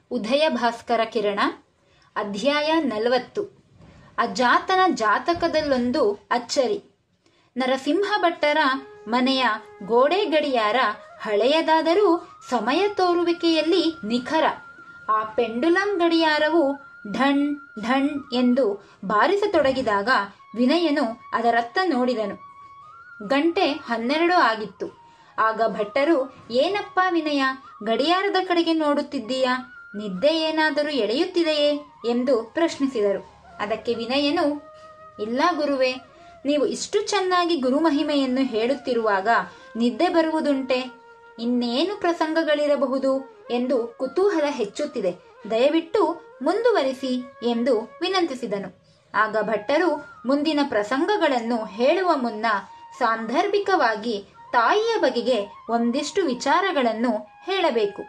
ಉದಯ ಭಾಸ್ಕರ ಕಿರಣ ಅಧ್ಯಾಯ ನಲವತ್ತು ಅಜಾತನ ಜಾತಕದಲ್ಲೊಂದು ಅಚ್ಚರಿ ನರಸಿಂಹ ಭಟ್ಟರ ಮನೆಯ ಗೋಡೆ ಗಡಿಯಾರ ಹಳೆಯದಾದರೂ ಸಮಯ ತೋರುವಿಕೆಯಲ್ಲಿ ನಿಖರ ಆ ಪೆಂಡುಲಂ ಗಡಿಯಾರವು ಢಣ್ ಢಣ್ ಎಂದು ಬಾರಿಸತೊಡಗಿದಾಗ ವಿನಯನು ಅದರತ್ತ ನೋಡಿದನು ಗಂಟೆ ಹನ್ನೆರಡು ಆಗಿತ್ತು ಆಗ ಭಟ್ಟರು ಏನಪ್ಪ ವಿನಯ ಗಡಿಯಾರದ ಕಡೆಗೆ ನೋಡುತ್ತಿದ್ದೀಯಾ ನಿದ್ದೆ ಏನಾದರೂ ಎಳೆಯುತ್ತಿದೆಯೇ ಎಂದು ಪ್ರಶ್ನಿಸಿದರು ಅದಕ್ಕೆ ವಿನಯನು ಇಲ್ಲ ಗುರುವೇ ನೀವು ಇಷ್ಟು ಚೆನ್ನಾಗಿ ಗುರುಮಹಿಮೆಯನ್ನು ಹೇಳುತ್ತಿರುವಾಗ ನಿದ್ದೆ ಬರುವುದುಂಟೆ ಇನ್ನೇನು ಪ್ರಸಂಗಗಳಿರಬಹುದು ಎಂದು ಕುತೂಹಲ ಹೆಚ್ಚುತ್ತಿದೆ ದಯವಿಟ್ಟು ಮುಂದುವರಿಸಿ ಎಂದು ವಿನಂತಿಸಿದನು ಆಗ ಭಟ್ಟರು ಮುಂದಿನ ಪ್ರಸಂಗಗಳನ್ನು ಹೇಳುವ ಮುನ್ನ ಸಾಂದರ್ಭಿಕವಾಗಿ ತಾಯಿಯ ಬಗೆಗೆ ಒಂದಿಷ್ಟು ವಿಚಾರಗಳನ್ನು ಹೇಳಬೇಕು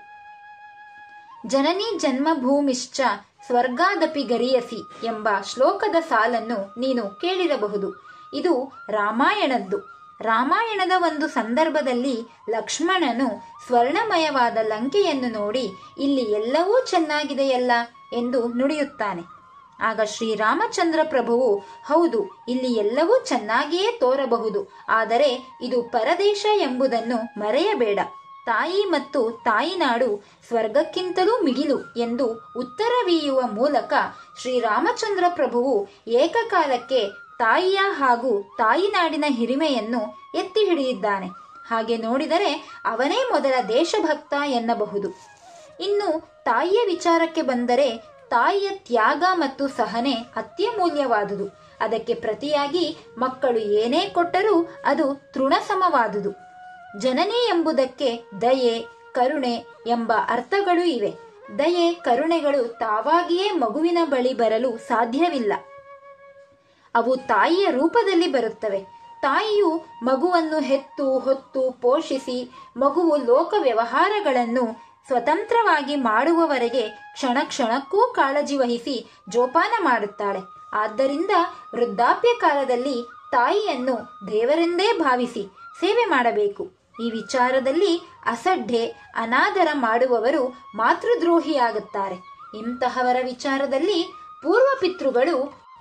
ಜನನಿ ಜನ್ಮಭೂಮಿಶ್ಚ ಸ್ವರ್ಗಾದಪಿ ಗರಿಯಸಿ ಎಂಬ ಶ್ಲೋಕದ ಸಾಲನ್ನು ನೀನು ಕೇಳಿರಬಹುದು ಇದು ರಾಮಾಯಣದ್ದು ರಾಮಾಯಣದ ಒಂದು ಸಂದರ್ಭದಲ್ಲಿ ಲಕ್ಷ್ಮಣನು ಸ್ವರ್ಣಮಯವಾದ ಲಂಕೆಯನ್ನು ನೋಡಿ ಇಲ್ಲಿ ಎಲ್ಲವೂ ಚೆನ್ನಾಗಿದೆಯಲ್ಲ ಎಂದು ನುಡಿಯುತ್ತಾನೆ ಆಗ ಶ್ರೀರಾಮಚಂದ್ರ ಪ್ರಭುವು ಹೌದು ಇಲ್ಲಿ ಎಲ್ಲವೂ ಚೆನ್ನಾಗಿಯೇ ತೋರಬಹುದು ಆದರೆ ಇದು ಪರದೇಶ ಎಂಬುದನ್ನು ಮರೆಯಬೇಡ ತಾಯಿ ಮತ್ತು ತಾಯಿನಾಡು ಸ್ವರ್ಗಕ್ಕಿಂತಲೂ ಮಿಗಿಲು ಎಂದು ಉತ್ತರವೀಯುವ ಮೂಲಕ ಶ್ರೀರಾಮಚಂದ್ರ ಪ್ರಭುವು ಏಕಕಾಲಕ್ಕೆ ತಾಯಿಯ ಹಾಗೂ ತಾಯಿನಾಡಿನ ಹಿರಿಮೆಯನ್ನು ಎತ್ತಿ ಹಿಡಿದಿದ್ದಾನೆ ಹಾಗೆ ನೋಡಿದರೆ ಅವನೇ ಮೊದಲ ದೇಶಭಕ್ತ ಎನ್ನಬಹುದು ಇನ್ನು ತಾಯಿಯ ವಿಚಾರಕ್ಕೆ ಬಂದರೆ ತಾಯಿಯ ತ್ಯಾಗ ಮತ್ತು ಸಹನೆ ಅತ್ಯಮೂಲ್ಯವಾದುದು ಅದಕ್ಕೆ ಪ್ರತಿಯಾಗಿ ಮಕ್ಕಳು ಏನೇ ಕೊಟ್ಟರೂ ಅದು ತೃಣಸಮವಾದುದು ಜನನಿ ಎಂಬುದಕ್ಕೆ ದಯೆ ಕರುಣೆ ಎಂಬ ಅರ್ಥಗಳೂ ಇವೆ ದಯೆ ಕರುಣೆಗಳು ತಾವಾಗಿಯೇ ಮಗುವಿನ ಬಳಿ ಬರಲು ಸಾಧ್ಯವಿಲ್ಲ ಅವು ತಾಯಿಯ ರೂಪದಲ್ಲಿ ಬರುತ್ತವೆ ತಾಯಿಯು ಮಗುವನ್ನು ಹೆತ್ತು ಹೊತ್ತು ಪೋಷಿಸಿ ಮಗುವು ಲೋಕ ವ್ಯವಹಾರಗಳನ್ನು ಸ್ವತಂತ್ರವಾಗಿ ಮಾಡುವವರೆಗೆ ಕ್ಷಣ ಕ್ಷಣಕ್ಕೂ ಕಾಳಜಿ ವಹಿಸಿ ಜೋಪಾನ ಮಾಡುತ್ತಾಳೆ ಆದ್ದರಿಂದ ವೃದ್ಧಾಪ್ಯ ಕಾಲದಲ್ಲಿ ತಾಯಿಯನ್ನು ದೇವರೆಂದೇ ಭಾವಿಸಿ ಸೇವೆ ಮಾಡಬೇಕು ಈ ವಿಚಾರದಲ್ಲಿ ಅಸಡ್ಡೆ ಅನಾದರ ಮಾಡುವವರು ಮಾತೃದ್ರೋಹಿಯಾಗುತ್ತಾರೆ ಇಂತಹವರ ವಿಚಾರದಲ್ಲಿ ಪೂರ್ವ ಪಿತೃಗಳು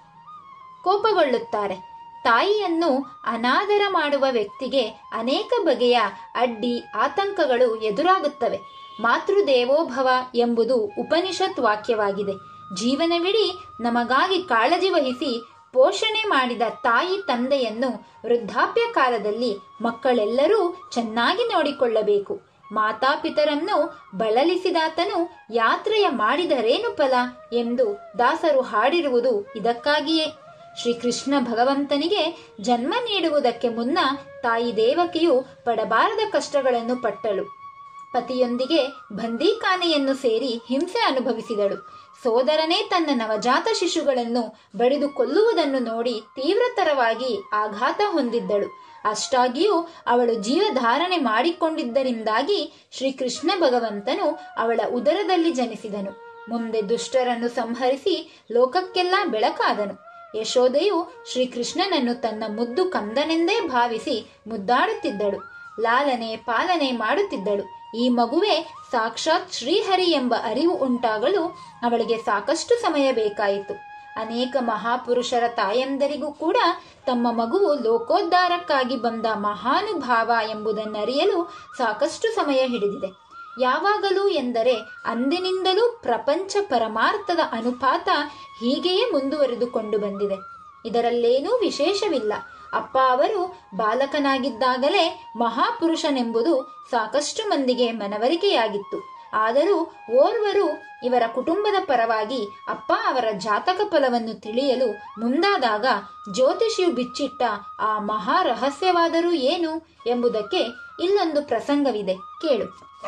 ಕೋಪಗೊಳ್ಳುತ್ತಾರೆ ತಾಯಿಯನ್ನು ಅನಾದರ ಮಾಡುವ ವ್ಯಕ್ತಿಗೆ ಅನೇಕ ಬಗೆಯ ಅಡ್ಡಿ ಆತಂಕಗಳು ಎದುರಾಗುತ್ತವೆ ಮಾತೃದೇವೋಭವ ಎಂಬುದು ಉಪನಿಷತ್ ವಾಕ್ಯವಾಗಿದೆ ಜೀವನವಿಡೀ ನಮಗಾಗಿ ಕಾಳಜಿ ವಹಿಸಿ ಪೋಷಣೆ ಮಾಡಿದ ತಾಯಿ ತಂದೆಯನ್ನು ವೃದ್ಧಾಪ್ಯ ಕಾಲದಲ್ಲಿ ಮಕ್ಕಳೆಲ್ಲರೂ ಚೆನ್ನಾಗಿ ನೋಡಿಕೊಳ್ಳಬೇಕು ಮಾತಾಪಿತರನ್ನು ಬಳಲಿಸಿದಾತನು ಯಾತ್ರೆಯ ಮಾಡಿದರೇನು ಫಲ ಎಂದು ದಾಸರು ಹಾಡಿರುವುದು ಇದಕ್ಕಾಗಿಯೇ ಶ್ರೀಕೃಷ್ಣ ಭಗವಂತನಿಗೆ ಜನ್ಮ ನೀಡುವುದಕ್ಕೆ ಮುನ್ನ ತಾಯಿ ದೇವಕಿಯು ಪಡಬಾರದ ಕಷ್ಟಗಳನ್ನು ಪಟ್ಟಳು ಪತಿಯೊಂದಿಗೆ ಬಂದೀಖಾನೆಯನ್ನು ಸೇರಿ ಹಿಂಸೆ ಅನುಭವಿಸಿದಳು ಸೋದರನೇ ತನ್ನ ನವಜಾತ ಶಿಶುಗಳನ್ನು ಬಡಿದು ಕೊಲ್ಲುವುದನ್ನು ನೋಡಿ ತೀವ್ರತರವಾಗಿ ಆಘಾತ ಹೊಂದಿದ್ದಳು ಅಷ್ಟಾಗಿಯೂ ಅವಳು ಜೀವಧಾರಣೆ ಮಾಡಿಕೊಂಡಿದ್ದರಿಂದಾಗಿ ಶ್ರೀಕೃಷ್ಣ ಭಗವಂತನು ಅವಳ ಉದರದಲ್ಲಿ ಜನಿಸಿದನು ಮುಂದೆ ದುಷ್ಟರನ್ನು ಸಂಹರಿಸಿ ಲೋಕಕ್ಕೆಲ್ಲ ಬೆಳಕಾದನು ಯಶೋದೆಯು ಶ್ರೀಕೃಷ್ಣನನ್ನು ತನ್ನ ಮುದ್ದು ಕಂದನೆಂದೇ ಭಾವಿಸಿ ಮುದ್ದಾಡುತ್ತಿದ್ದಳು ಲಾಲನೆ ಪಾಲನೆ ಮಾಡುತ್ತಿದ್ದಳು ಈ ಮಗುವೆ ಸಾಕ್ಷಾತ್ ಶ್ರೀಹರಿ ಎಂಬ ಅರಿವು ಉಂಟಾಗಲು ಅವಳಿಗೆ ಸಾಕಷ್ಟು ಸಮಯ ಬೇಕಾಯಿತು ಅನೇಕ ಮಹಾಪುರುಷರ ತಾಯಂದರಿಗೂ ಕೂಡ ತಮ್ಮ ಮಗುವು ಲೋಕೋದ್ಧಾರಕ್ಕಾಗಿ ಬಂದ ಮಹಾನುಭಾವ ಎಂಬುದನ್ನರಿಯಲು ಸಾಕಷ್ಟು ಸಮಯ ಹಿಡಿದಿದೆ ಯಾವಾಗಲೂ ಎಂದರೆ ಅಂದಿನಿಂದಲೂ ಪ್ರಪಂಚ ಪರಮಾರ್ಥದ ಅನುಪಾತ ಹೀಗೆಯೇ ಮುಂದುವರೆದುಕೊಂಡು ಬಂದಿದೆ ಇದರಲ್ಲೇನೂ ವಿಶೇಷವಿಲ್ಲ ಅಪ್ಪ ಅವರು ಬಾಲಕನಾಗಿದ್ದಾಗಲೇ ಮಹಾಪುರುಷನೆಂಬುದು ಸಾಕಷ್ಟು ಮಂದಿಗೆ ಮನವರಿಕೆಯಾಗಿತ್ತು ಆದರೂ ಓರ್ವರು ಇವರ ಕುಟುಂಬದ ಪರವಾಗಿ ಅಪ್ಪ ಅವರ ಜಾತಕ ಫಲವನ್ನು ತಿಳಿಯಲು ಮುಂದಾದಾಗ ಜ್ಯೋತಿಷಿಯು ಬಿಚ್ಚಿಟ್ಟ ಆ ಮಹಾ ರಹಸ್ಯವಾದರೂ ಏನು ಎಂಬುದಕ್ಕೆ ಇಲ್ಲೊಂದು ಪ್ರಸಂಗವಿದೆ ಕೇಳು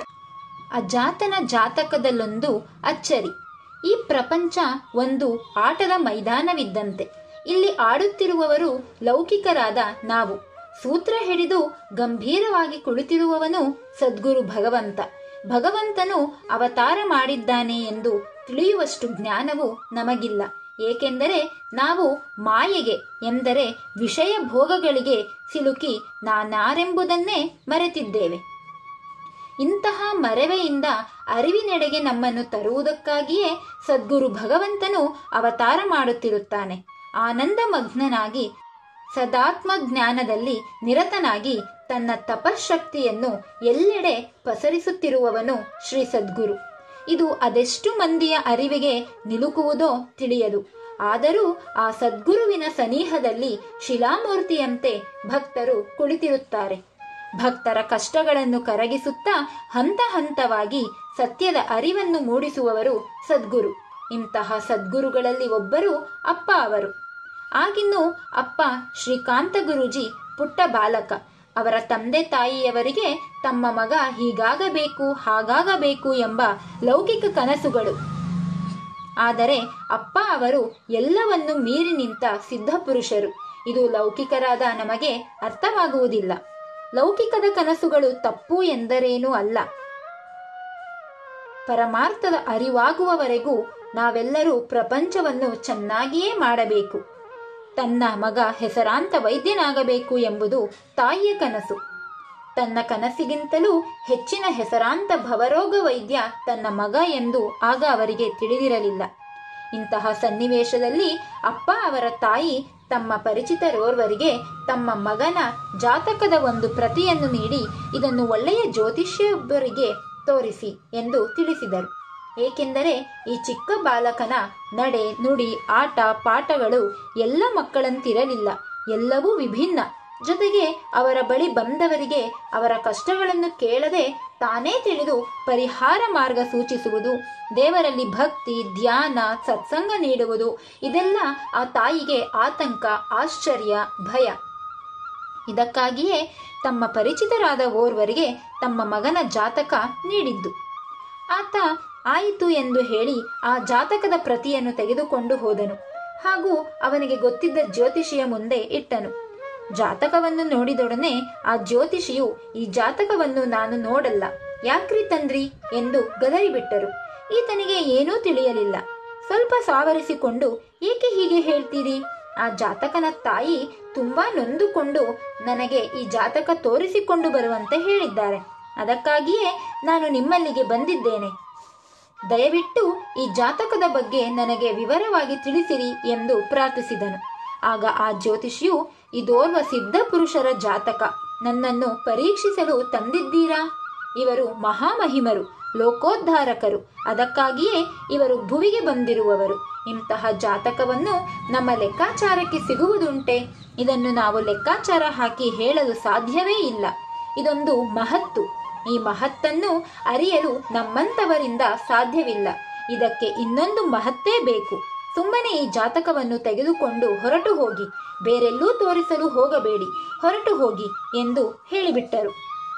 ಅಜಾತನ ಜಾತಕದಲ್ಲೊಂದು ಅಚ್ಚರಿ ಈ ಪ್ರಪಂಚ ಒಂದು ಆಟದ ಮೈದಾನವಿದ್ದಂತೆ ಇಲ್ಲಿ ಆಡುತ್ತಿರುವವರು ಲೌಕಿಕರಾದ ನಾವು ಸೂತ್ರ ಹಿಡಿದು ಗಂಭೀರವಾಗಿ ಕುಳಿತಿರುವವನು ಸದ್ಗುರು ಭಗವಂತ ಭಗವಂತನು ಅವತಾರ ಮಾಡಿದ್ದಾನೆ ಎಂದು ತಿಳಿಯುವಷ್ಟು ಜ್ಞಾನವು ನಮಗಿಲ್ಲ ಏಕೆಂದರೆ ನಾವು ಮಾಯೆಗೆ ಎಂದರೆ ವಿಷಯ ಭೋಗಗಳಿಗೆ ಸಿಲುಕಿ ನಾನಾರೆಂಬುದನ್ನೇ ಮರೆತಿದ್ದೇವೆ ಇಂತಹ ಮರೆವೆಯಿಂದ ಅರಿವಿನೆಡೆಗೆ ನಮ್ಮನ್ನು ತರುವುದಕ್ಕಾಗಿಯೇ ಸದ್ಗುರು ಭಗವಂತನು ಅವತಾರ ಮಾಡುತ್ತಿರುತ್ತಾನೆ ಆನಂದಮಗ್ನನಾಗಿ ಸದಾತ್ಮ ಜ್ಞಾನದಲ್ಲಿ ನಿರತನಾಗಿ ತನ್ನ ತಪಶಕ್ತಿಯನ್ನು ಎಲ್ಲೆಡೆ ಪಸರಿಸುತ್ತಿರುವವನು ಶ್ರೀ ಸದ್ಗುರು ಇದು ಅದೆಷ್ಟು ಮಂದಿಯ ಅರಿವಿಗೆ ನಿಲುಕುವುದೋ ತಿಳಿಯದು ಆದರೂ ಆ ಸದ್ಗುರುವಿನ ಸನಿಹದಲ್ಲಿ ಶಿಲಾಮೂರ್ತಿಯಂತೆ ಭಕ್ತರು ಕುಳಿತಿರುತ್ತಾರೆ ಭಕ್ತರ ಕಷ್ಟಗಳನ್ನು ಕರಗಿಸುತ್ತಾ ಹಂತ ಹಂತವಾಗಿ ಸತ್ಯದ ಅರಿವನ್ನು ಮೂಡಿಸುವವರು ಸದ್ಗುರು ಇಂತಹ ಸದ್ಗುರುಗಳಲ್ಲಿ ಒಬ್ಬರು ಅಪ್ಪ ಅವರು ಆಗಿನ್ನು ಅಪ್ಪ ಶ್ರೀಕಾಂತ ಗುರೂಜಿ ಪುಟ್ಟ ಬಾಲಕ ಅವರ ತಂದೆ ತಾಯಿಯವರಿಗೆ ತಮ್ಮ ಮಗ ಹೀಗಾಗಬೇಕು ಹಾಗಾಗಬೇಕು ಎಂಬ ಲೌಕಿಕ ಕನಸುಗಳು ಆದರೆ ಅಪ್ಪ ಅವರು ಎಲ್ಲವನ್ನು ಮೀರಿ ನಿಂತ ಸಿದ್ಧಪುರುಷರು ಇದು ಲೌಕಿಕರಾದ ನಮಗೆ ಅರ್ಥವಾಗುವುದಿಲ್ಲ ಲೌಕಿಕದ ಕನಸುಗಳು ತಪ್ಪು ಎಂದರೇನೂ ಅಲ್ಲ ಪರಮಾರ್ಥದ ಅರಿವಾಗುವವರೆಗೂ ನಾವೆಲ್ಲರೂ ಪ್ರಪಂಚವನ್ನು ಚೆನ್ನಾಗಿಯೇ ಮಾಡಬೇಕು ತನ್ನ ಮಗ ಹೆಸರಾಂತ ವೈದ್ಯನಾಗಬೇಕು ಎಂಬುದು ತಾಯಿಯ ಕನಸು ತನ್ನ ಕನಸಿಗಿಂತಲೂ ಹೆಚ್ಚಿನ ಹೆಸರಾಂತ ಭವರೋಗ ವೈದ್ಯ ತನ್ನ ಮಗ ಎಂದು ಆಗ ಅವರಿಗೆ ತಿಳಿದಿರಲಿಲ್ಲ ಇಂತಹ ಸನ್ನಿವೇಶದಲ್ಲಿ ಅಪ್ಪ ಅವರ ತಾಯಿ ತಮ್ಮ ಪರಿಚಿತರೋರ್ವರಿಗೆ ತಮ್ಮ ಮಗನ ಜಾತಕದ ಒಂದು ಪ್ರತಿಯನ್ನು ನೀಡಿ ಇದನ್ನು ಒಳ್ಳೆಯ ಜ್ಯೋತಿಷ್ಯೊಬ್ಬರಿಗೆ ತೋರಿಸಿ ಎಂದು ತಿಳಿಸಿದರು ಏಕೆಂದರೆ ಈ ಚಿಕ್ಕ ಬಾಲಕನ ನಡೆ ನುಡಿ ಆಟ ಪಾಠಗಳು ಎಲ್ಲ ಮಕ್ಕಳಂತಿರಲಿಲ್ಲ ಎಲ್ಲವೂ ವಿಭಿನ್ನ ಜೊತೆಗೆ ಅವರ ಬಳಿ ಬಂದವರಿಗೆ ಅವರ ಕಷ್ಟಗಳನ್ನು ಕೇಳದೆ ತಾನೇ ತಿಳಿದು ಪರಿಹಾರ ಮಾರ್ಗ ಸೂಚಿಸುವುದು ದೇವರಲ್ಲಿ ಭಕ್ತಿ ಧ್ಯಾನ ಸತ್ಸಂಗ ನೀಡುವುದು ಇದೆಲ್ಲ ಆ ತಾಯಿಗೆ ಆತಂಕ ಆಶ್ಚರ್ಯ ಭಯ ಇದಕ್ಕಾಗಿಯೇ ತಮ್ಮ ಪರಿಚಿತರಾದ ಓರ್ವರಿಗೆ ತಮ್ಮ ಮಗನ ಜಾತಕ ನೀಡಿದ್ದು ಆತ ಆಯಿತು ಎಂದು ಹೇಳಿ ಆ ಜಾತಕದ ಪ್ರತಿಯನ್ನು ತೆಗೆದುಕೊಂಡು ಹೋದನು ಹಾಗೂ ಅವನಿಗೆ ಗೊತ್ತಿದ್ದ ಜ್ಯೋತಿಷಿಯ ಮುಂದೆ ಇಟ್ಟನು ಜಾತಕವನ್ನು ನೋಡಿದೊಡನೆ ಆ ಜ್ಯೋತಿಷಿಯು ಈ ಜಾತಕವನ್ನು ನಾನು ನೋಡಲ್ಲ ಯಾಕ್ರಿ ತಂದ್ರಿ ಎಂದು ಗದರಿಬಿಟ್ಟರು ಈತನಿಗೆ ಏನೂ ತಿಳಿಯಲಿಲ್ಲ ಸ್ವಲ್ಪ ಸಾವರಿಸಿಕೊಂಡು ಏಕೆ ಹೀಗೆ ಹೇಳ್ತೀರಿ ಆ ಜಾತಕನ ತಾಯಿ ತುಂಬಾ ನೊಂದುಕೊಂಡು ನನಗೆ ಈ ಜಾತಕ ತೋರಿಸಿಕೊಂಡು ಬರುವಂತೆ ಹೇಳಿದ್ದಾರೆ ಅದಕ್ಕಾಗಿಯೇ ನಾನು ನಿಮ್ಮಲ್ಲಿಗೆ ಬಂದಿದ್ದೇನೆ ದಯವಿಟ್ಟು ಈ ಜಾತಕದ ಬಗ್ಗೆ ನನಗೆ ವಿವರವಾಗಿ ತಿಳಿಸಿರಿ ಎಂದು ಪ್ರಾರ್ಥಿಸಿದನು ಆಗ ಆ ಜ್ಯೋತಿಷಿಯು ಇದೋರ್ವ ಸಿದ್ಧ ಪುರುಷರ ಜಾತಕ ನನ್ನನ್ನು ಪರೀಕ್ಷಿಸಲು ತಂದಿದ್ದೀರಾ ಇವರು ಮಹಾಮಹಿಮರು ಲೋಕೋದ್ಧಾರಕರು ಅದಕ್ಕಾಗಿಯೇ ಇವರು ಭುವಿಗೆ ಬಂದಿರುವವರು ಇಂತಹ ಜಾತಕವನ್ನು ನಮ್ಮ ಲೆಕ್ಕಾಚಾರಕ್ಕೆ ಸಿಗುವುದುಂಟೆ ಇದನ್ನು ನಾವು ಲೆಕ್ಕಾಚಾರ ಹಾಕಿ ಹೇಳಲು ಸಾಧ್ಯವೇ ಇಲ್ಲ ಇದೊಂದು ಮಹತ್ತು ಈ ಮಹತ್ತನ್ನು ಅರಿಯಲು ನಮ್ಮಂತವರಿಂದ ಸಾಧ್ಯವಿಲ್ಲ ಇದಕ್ಕೆ ಇನ್ನೊಂದು ಮಹತ್ತೇ ಬೇಕು ಸುಮ್ಮನೆ ಈ ಜಾತಕವನ್ನು ತೆಗೆದುಕೊಂಡು ಹೊರಟು ಹೋಗಿ ಬೇರೆಲ್ಲೂ ತೋರಿಸಲು ಹೋಗಬೇಡಿ ಹೊರಟು ಹೋಗಿ ಎಂದು ಹೇಳಿಬಿಟ್ಟರು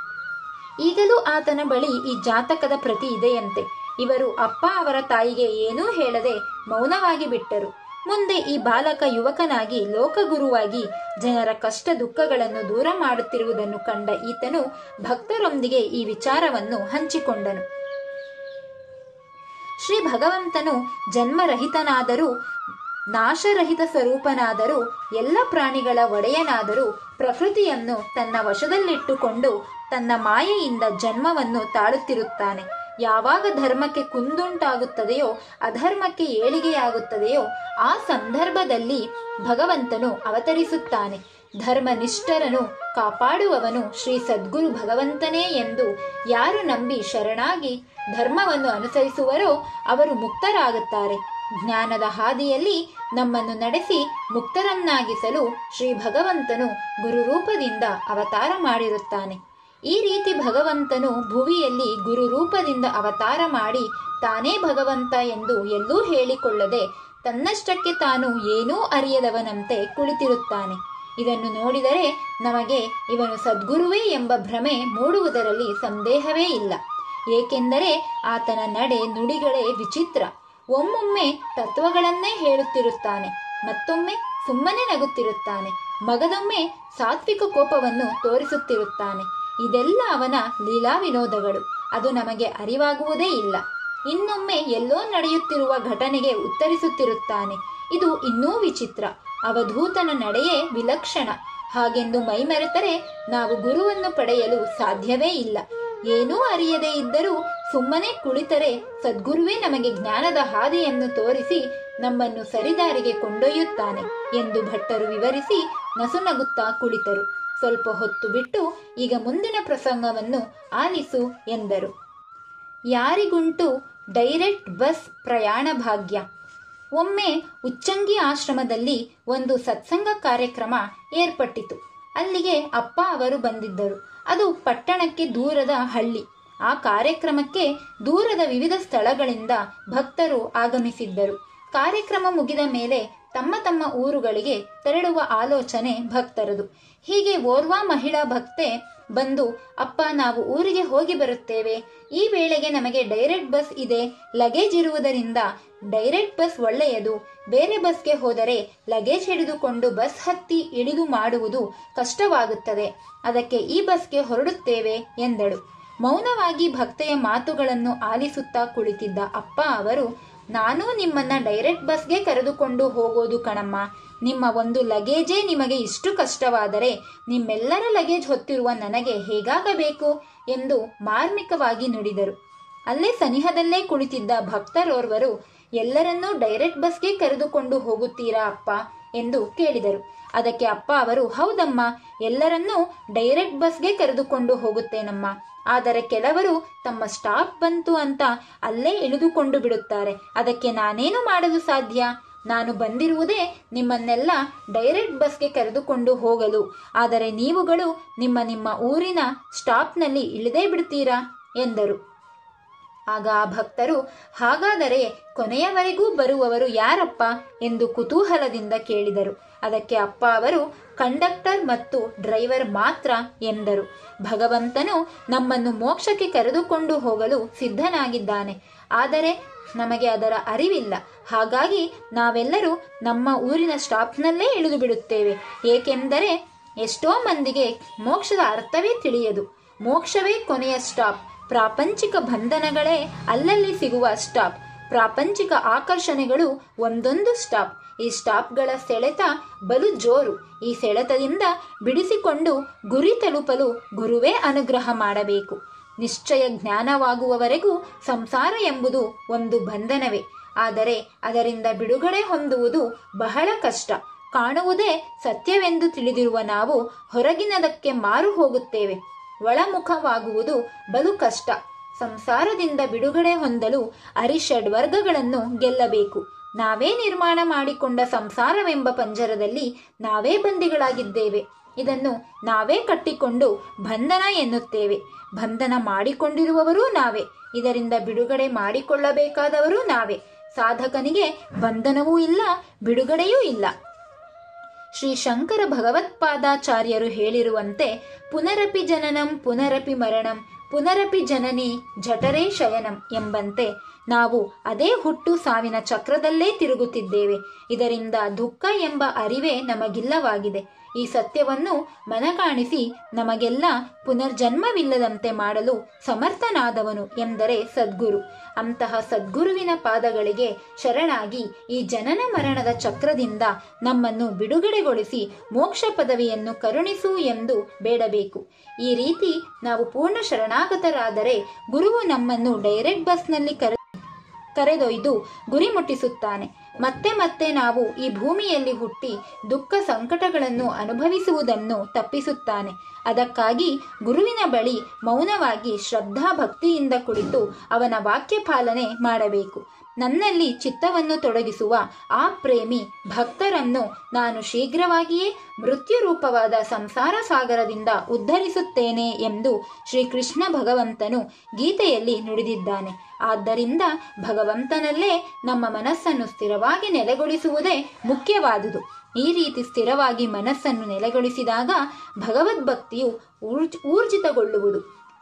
ಈಗಲೂ ಆತನ ಬಳಿ ಈ ಜಾತಕದ ಪ್ರತಿ ಇದೆಯಂತೆ ಇವರು ಅಪ್ಪ ಅವರ ತಾಯಿಗೆ ಏನೂ ಹೇಳದೆ ಮೌನವಾಗಿ ಬಿಟ್ಟರು ಮುಂದೆ ಈ ಬಾಲಕ ಯುವಕನಾಗಿ ಲೋಕಗುರುವಾಗಿ ಜನರ ಕಷ್ಟ ದುಃಖಗಳನ್ನು ದೂರ ಮಾಡುತ್ತಿರುವುದನ್ನು ಕಂಡ ಈತನು ಭಕ್ತರೊಂದಿಗೆ ಈ ವಿಚಾರವನ್ನು ಹಂಚಿಕೊಂಡನು ಶ್ರೀ ಭಗವಂತನು ಜನ್ಮರಹಿತನಾದರೂ ನಾಶರಹಿತ ಸ್ವರೂಪನಾದರೂ ಎಲ್ಲ ಪ್ರಾಣಿಗಳ ಒಡೆಯನಾದರೂ ಪ್ರಕೃತಿಯನ್ನು ತನ್ನ ವಶದಲ್ಲಿಟ್ಟುಕೊಂಡು ತನ್ನ ಮಾಯೆಯಿಂದ ಜನ್ಮವನ್ನು ತಾಳುತ್ತಿರುತ್ತಾನೆ ಯಾವಾಗ ಧರ್ಮಕ್ಕೆ ಕುಂದುಂಟಾಗುತ್ತದೆಯೋ ಅಧರ್ಮಕ್ಕೆ ಏಳಿಗೆಯಾಗುತ್ತದೆಯೋ ಆ ಸಂದರ್ಭದಲ್ಲಿ ಭಗವಂತನು ಅವತರಿಸುತ್ತಾನೆ ಧರ್ಮನಿಷ್ಠರನು ಕಾಪಾಡುವವನು ಶ್ರೀ ಸದ್ಗುರು ಭಗವಂತನೇ ಎಂದು ಯಾರು ನಂಬಿ ಶರಣಾಗಿ ಧರ್ಮವನ್ನು ಅನುಸರಿಸುವರೋ ಅವರು ಮುಕ್ತರಾಗುತ್ತಾರೆ ಜ್ಞಾನದ ಹಾದಿಯಲ್ಲಿ ನಮ್ಮನ್ನು ನಡೆಸಿ ಮುಕ್ತರನ್ನಾಗಿಸಲು ಶ್ರೀ ಭಗವಂತನು ಗುರುರೂಪದಿಂದ ಅವತಾರ ಮಾಡಿರುತ್ತಾನೆ ಈ ರೀತಿ ಭಗವಂತನು ಭುವಿಯಲ್ಲಿ ಗುರುರೂಪದಿಂದ ಅವತಾರ ಮಾಡಿ ತಾನೇ ಭಗವಂತ ಎಂದು ಎಲ್ಲೂ ಹೇಳಿಕೊಳ್ಳದೆ ತನ್ನಷ್ಟಕ್ಕೆ ತಾನು ಏನೂ ಅರಿಯದವನಂತೆ ಕುಳಿತಿರುತ್ತಾನೆ ಇದನ್ನು ನೋಡಿದರೆ ನಮಗೆ ಇವನು ಸದ್ಗುರುವೇ ಎಂಬ ಭ್ರಮೆ ಮೂಡುವುದರಲ್ಲಿ ಸಂದೇಹವೇ ಇಲ್ಲ ಏಕೆಂದರೆ ಆತನ ನಡೆ ನುಡಿಗಳೇ ವಿಚಿತ್ರ ಒಮ್ಮೊಮ್ಮೆ ತತ್ವಗಳನ್ನೇ ಹೇಳುತ್ತಿರುತ್ತಾನೆ ಮತ್ತೊಮ್ಮೆ ಸುಮ್ಮನೆ ನಗುತ್ತಿರುತ್ತಾನೆ ಮಗದೊಮ್ಮೆ ಸಾತ್ವಿಕ ಕೋಪವನ್ನು ತೋರಿಸುತ್ತಿರುತ್ತಾನೆ ಇದೆಲ್ಲ ಅವನ ಲೀಲಾ ವಿನೋದಗಳು ಅದು ನಮಗೆ ಅರಿವಾಗುವುದೇ ಇಲ್ಲ ಇನ್ನೊಮ್ಮೆ ಎಲ್ಲೋ ನಡೆಯುತ್ತಿರುವ ಘಟನೆಗೆ ಉತ್ತರಿಸುತ್ತಿರುತ್ತಾನೆ ಇದು ಇನ್ನೂ ವಿಚಿತ್ರ ಅವಧೂತನ ನಡೆಯೇ ವಿಲಕ್ಷಣ ಹಾಗೆಂದು ಮೈಮೆರೆತರೆ ನಾವು ಗುರುವನ್ನು ಪಡೆಯಲು ಸಾಧ್ಯವೇ ಇಲ್ಲ ಏನೂ ಅರಿಯದೇ ಇದ್ದರೂ ಸುಮ್ಮನೆ ಕುಳಿತರೆ ಸದ್ಗುರುವೇ ನಮಗೆ ಜ್ಞಾನದ ಹಾದಿಯನ್ನು ತೋರಿಸಿ ನಮ್ಮನ್ನು ಸರಿದಾರಿಗೆ ಕೊಂಡೊಯ್ಯುತ್ತಾನೆ ಎಂದು ಭಟ್ಟರು ವಿವರಿಸಿ ನಸುನಗುತ್ತಾ ಕುಳಿತರು ಸ್ವಲ್ಪ ಹೊತ್ತು ಬಿಟ್ಟು ಈಗ ಮುಂದಿನ ಪ್ರಸಂಗವನ್ನು ಆಲಿಸು ಎಂದರು ಯಾರಿಗುಂಟು ಡೈರೆಕ್ಟ್ ಬಸ್ ಪ್ರಯಾಣ ಭಾಗ್ಯ ಒಮ್ಮೆ ಉಚ್ಚಂಗಿ ಆಶ್ರಮದಲ್ಲಿ ಒಂದು ಸತ್ಸಂಗ ಕಾರ್ಯಕ್ರಮ ಏರ್ಪಟ್ಟಿತು ಅಲ್ಲಿಗೆ ಅಪ್ಪ ಅವರು ಬಂದಿದ್ದರು ಅದು ಪಟ್ಟಣಕ್ಕೆ ದೂರದ ಹಳ್ಳಿ ಆ ಕಾರ್ಯಕ್ರಮಕ್ಕೆ ದೂರದ ವಿವಿಧ ಸ್ಥಳಗಳಿಂದ ಭಕ್ತರು ಆಗಮಿಸಿದ್ದರು ಕಾರ್ಯಕ್ರಮ ಮುಗಿದ ಮೇಲೆ ತಮ್ಮ ತಮ್ಮ ಊರುಗಳಿಗೆ ತೆರಳುವ ಆಲೋಚನೆ ಭಕ್ತರದು ಹೀಗೆ ಓರ್ವ ಮಹಿಳಾ ಭಕ್ತೆ ಬಂದು ಅಪ್ಪ ನಾವು ಊರಿಗೆ ಹೋಗಿ ಬರುತ್ತೇವೆ ಈ ವೇಳೆಗೆ ನಮಗೆ ಡೈರೆಕ್ಟ್ ಬಸ್ ಇದೆ ಲಗೇಜ್ ಇರುವುದರಿಂದ ಡೈರೆಕ್ಟ್ ಬಸ್ ಒಳ್ಳೆಯದು ಬೇರೆ ಬಸ್ಗೆ ಹೋದರೆ ಲಗೇಜ್ ಹಿಡಿದುಕೊಂಡು ಬಸ್ ಹತ್ತಿ ಇಳಿದು ಮಾಡುವುದು ಕಷ್ಟವಾಗುತ್ತದೆ ಅದಕ್ಕೆ ಈ ಬಸ್ಗೆ ಹೊರಡುತ್ತೇವೆ ಎಂದಳು ಮೌನವಾಗಿ ಭಕ್ತೆಯ ಮಾತುಗಳನ್ನು ಆಲಿಸುತ್ತಾ ಕುಳಿತಿದ್ದ ಅಪ್ಪ ಅವರು ನಾನು ನಿಮ್ಮನ್ನ ಡೈರೆಕ್ಟ್ ಬಸ್ಗೆ ಕರೆದುಕೊಂಡು ಹೋಗೋದು ಕಣಮ್ಮ ನಿಮ್ಮ ಒಂದು ಲಗೇಜೇ ನಿಮಗೆ ಇಷ್ಟು ಕಷ್ಟವಾದರೆ ನಿಮ್ಮೆಲ್ಲರ ಲಗೇಜ್ ಹೊತ್ತಿರುವ ನನಗೆ ಹೇಗಾಗಬೇಕು ಎಂದು ಮಾರ್ಮಿಕವಾಗಿ ನುಡಿದರು ಅಲ್ಲೇ ಸನಿಹದಲ್ಲೇ ಕುಳಿತಿದ್ದ ಭಕ್ತರೋರ್ವರು ಎಲ್ಲರನ್ನೂ ಡೈರೆಕ್ಟ್ ಬಸ್ಗೆ ಕರೆದುಕೊಂಡು ಹೋಗುತ್ತೀರಾ ಅಪ್ಪ ಎಂದು ಕೇಳಿದರು ಅದಕ್ಕೆ ಅಪ್ಪ ಅವರು ಹೌದಮ್ಮ ಎಲ್ಲರನ್ನೂ ಡೈರೆಕ್ಟ್ ಬಸ್ಗೆ ಕರೆದುಕೊಂಡು ಹೋಗುತ್ತೇನಮ್ಮ ಆದರೆ ಕೆಲವರು ತಮ್ಮ ಸ್ಟಾಪ್ ಬಂತು ಅಂತ ಅಲ್ಲೇ ಇಳಿದುಕೊಂಡು ಬಿಡುತ್ತಾರೆ ಅದಕ್ಕೆ ನಾನೇನು ಮಾಡಲು ಸಾಧ್ಯ ನಾನು ಬಂದಿರುವುದೇ ನಿಮ್ಮನ್ನೆಲ್ಲ ಡೈರೆಕ್ಟ್ ಬಸ್ಗೆ ಕರೆದುಕೊಂಡು ಹೋಗಲು ಆದರೆ ನೀವುಗಳು ನಿಮ್ಮ ನಿಮ್ಮ ಊರಿನ ಸ್ಟಾಪ್ನಲ್ಲಿ ಇಳಿದೇ ಬಿಡ್ತೀರಾ ಎಂದರು ಆಗ ಆ ಭಕ್ತರು ಹಾಗಾದರೆ ಕೊನೆಯವರೆಗೂ ಬರುವವರು ಯಾರಪ್ಪ ಎಂದು ಕುತೂಹಲದಿಂದ ಕೇಳಿದರು ಅದಕ್ಕೆ ಅಪ್ಪ ಅವರು ಕಂಡಕ್ಟರ್ ಮತ್ತು ಡ್ರೈವರ್ ಮಾತ್ರ ಎಂದರು ಭಗವಂತನು ನಮ್ಮನ್ನು ಮೋಕ್ಷಕ್ಕೆ ಕರೆದುಕೊಂಡು ಹೋಗಲು ಸಿದ್ಧನಾಗಿದ್ದಾನೆ ಆದರೆ ನಮಗೆ ಅದರ ಅರಿವಿಲ್ಲ ಹಾಗಾಗಿ ನಾವೆಲ್ಲರೂ ನಮ್ಮ ಊರಿನ ಸ್ಟಾಪ್ನಲ್ಲೇ ಇಳಿದು ಬಿಡುತ್ತೇವೆ ಏಕೆಂದರೆ ಎಷ್ಟೋ ಮಂದಿಗೆ ಮೋಕ್ಷದ ಅರ್ಥವೇ ತಿಳಿಯದು ಮೋಕ್ಷವೇ ಕೊನೆಯ ಸ್ಟಾಪ್ ಪ್ರಾಪಂಚಿಕ ಬಂಧನಗಳೇ ಅಲ್ಲಲ್ಲಿ ಸಿಗುವ ಸ್ಟಾಪ್ ಪ್ರಾಪಂಚಿಕ ಆಕರ್ಷಣೆಗಳು ಒಂದೊಂದು ಸ್ಟಾಪ್ ಈ ಸ್ಟಾಪ್ಗಳ ಸೆಳೆತ ಬಲು ಜೋರು ಈ ಸೆಳೆತದಿಂದ ಬಿಡಿಸಿಕೊಂಡು ಗುರಿ ತಲುಪಲು ಗುರುವೇ ಅನುಗ್ರಹ ಮಾಡಬೇಕು ನಿಶ್ಚಯ ಜ್ಞಾನವಾಗುವವರೆಗೂ ಸಂಸಾರ ಎಂಬುದು ಒಂದು ಬಂಧನವೇ ಆದರೆ ಅದರಿಂದ ಬಿಡುಗಡೆ ಹೊಂದುವುದು ಬಹಳ ಕಷ್ಟ ಕಾಣುವುದೇ ಸತ್ಯವೆಂದು ತಿಳಿದಿರುವ ನಾವು ಹೊರಗಿನದಕ್ಕೆ ಮಾರು ಹೋಗುತ್ತೇವೆ ಒಳಮುಖವಾಗುವುದು ಬಲು ಕಷ್ಟ ಸಂಸಾರದಿಂದ ಬಿಡುಗಡೆ ಹೊಂದಲು ಅರಿಷಡ್ ವರ್ಗಗಳನ್ನು ಗೆಲ್ಲಬೇಕು ನಾವೇ ನಿರ್ಮಾಣ ಮಾಡಿಕೊಂಡ ಸಂಸಾರವೆಂಬ ಪಂಜರದಲ್ಲಿ ನಾವೇ ಬಂದಿಗಳಾಗಿದ್ದೇವೆ ಇದನ್ನು ನಾವೇ ಕಟ್ಟಿಕೊಂಡು ಬಂಧನ ಎನ್ನುತ್ತೇವೆ ಬಂಧನ ಮಾಡಿಕೊಂಡಿರುವವರೂ ನಾವೇ ಇದರಿಂದ ಬಿಡುಗಡೆ ಮಾಡಿಕೊಳ್ಳಬೇಕಾದವರೂ ನಾವೇ ಸಾಧಕನಿಗೆ ಬಂಧನವೂ ಇಲ್ಲ ಬಿಡುಗಡೆಯೂ ಇಲ್ಲ ಶ್ರೀ ಶಂಕರ ಭಗವತ್ಪಾದಾಚಾರ್ಯರು ಹೇಳಿರುವಂತೆ ಪುನರಪಿ ಜನನಂ ಪುನರಪಿ ಮರಣಂ ಪುನರಪಿ ಜನನಿ ಜಠರೇ ಶಯನಂ ಎಂಬಂತೆ ನಾವು ಅದೇ ಹುಟ್ಟು ಸಾವಿನ ಚಕ್ರದಲ್ಲೇ ತಿರುಗುತ್ತಿದ್ದೇವೆ ಇದರಿಂದ ದುಃಖ ಎಂಬ ಅರಿವೇ ನಮಗಿಲ್ಲವಾಗಿದೆ ಈ ಸತ್ಯವನ್ನು ಮನಗಾಣಿಸಿ ನಮಗೆಲ್ಲ ಪುನರ್ಜನ್ಮವಿಲ್ಲದಂತೆ ಮಾಡಲು ಸಮರ್ಥನಾದವನು ಎಂದರೆ ಸದ್ಗುರು ಅಂತಹ ಸದ್ಗುರುವಿನ ಪಾದಗಳಿಗೆ ಶರಣಾಗಿ ಈ ಜನನ ಮರಣದ ಚಕ್ರದಿಂದ ನಮ್ಮನ್ನು ಬಿಡುಗಡೆಗೊಳಿಸಿ ಮೋಕ್ಷ ಪದವಿಯನ್ನು ಕರುಣಿಸು ಎಂದು ಬೇಡಬೇಕು ಈ ರೀತಿ ನಾವು ಪೂರ್ಣ ಶರಣಾಗತರಾದರೆ ಗುರುವು ನಮ್ಮನ್ನು ಡೈರೆಕ್ಟ್ ಬಸ್ನಲ್ಲಿ ಕರೆ ಕರೆದೊಯ್ದು ಗುರಿ ಮುಟ್ಟಿಸುತ್ತಾನೆ ಮತ್ತೆ ಮತ್ತೆ ನಾವು ಈ ಭೂಮಿಯಲ್ಲಿ ಹುಟ್ಟಿ ದುಃಖ ಸಂಕಟಗಳನ್ನು ಅನುಭವಿಸುವುದನ್ನು ತಪ್ಪಿಸುತ್ತಾನೆ ಅದಕ್ಕಾಗಿ ಗುರುವಿನ ಬಳಿ ಮೌನವಾಗಿ ಶ್ರದ್ಧಾ ಭಕ್ತಿಯಿಂದ ಕುಳಿತು ಅವನ ವಾಕ್ಯ ಪಾಲನೆ ಮಾಡಬೇಕು ನನ್ನಲ್ಲಿ ಚಿತ್ತವನ್ನು ತೊಡಗಿಸುವ ಆ ಪ್ರೇಮಿ ಭಕ್ತರನ್ನು ನಾನು ಶೀಘ್ರವಾಗಿಯೇ ಮೃತ್ಯುರೂಪವಾದ ಸಂಸಾರ ಸಾಗರದಿಂದ ಉದ್ಧರಿಸುತ್ತೇನೆ ಎಂದು ಶ್ರೀಕೃಷ್ಣ ಭಗವಂತನು ಗೀತೆಯಲ್ಲಿ ನುಡಿದಿದ್ದಾನೆ ಆದ್ದರಿಂದ ಭಗವಂತನಲ್ಲೇ ನಮ್ಮ ಮನಸ್ಸನ್ನು ಸ್ಥಿರವಾಗಿ ನೆಲೆಗೊಳಿಸುವುದೇ ಮುಖ್ಯವಾದುದು ಈ ರೀತಿ ಸ್ಥಿರವಾಗಿ ಮನಸ್ಸನ್ನು ನೆಲೆಗೊಳಿಸಿದಾಗ ಭಗವದ್ಭಕ್ತಿಯು ಊರ್ಜ್ ಊರ್ಜಿತಗೊಳ್ಳುವುದು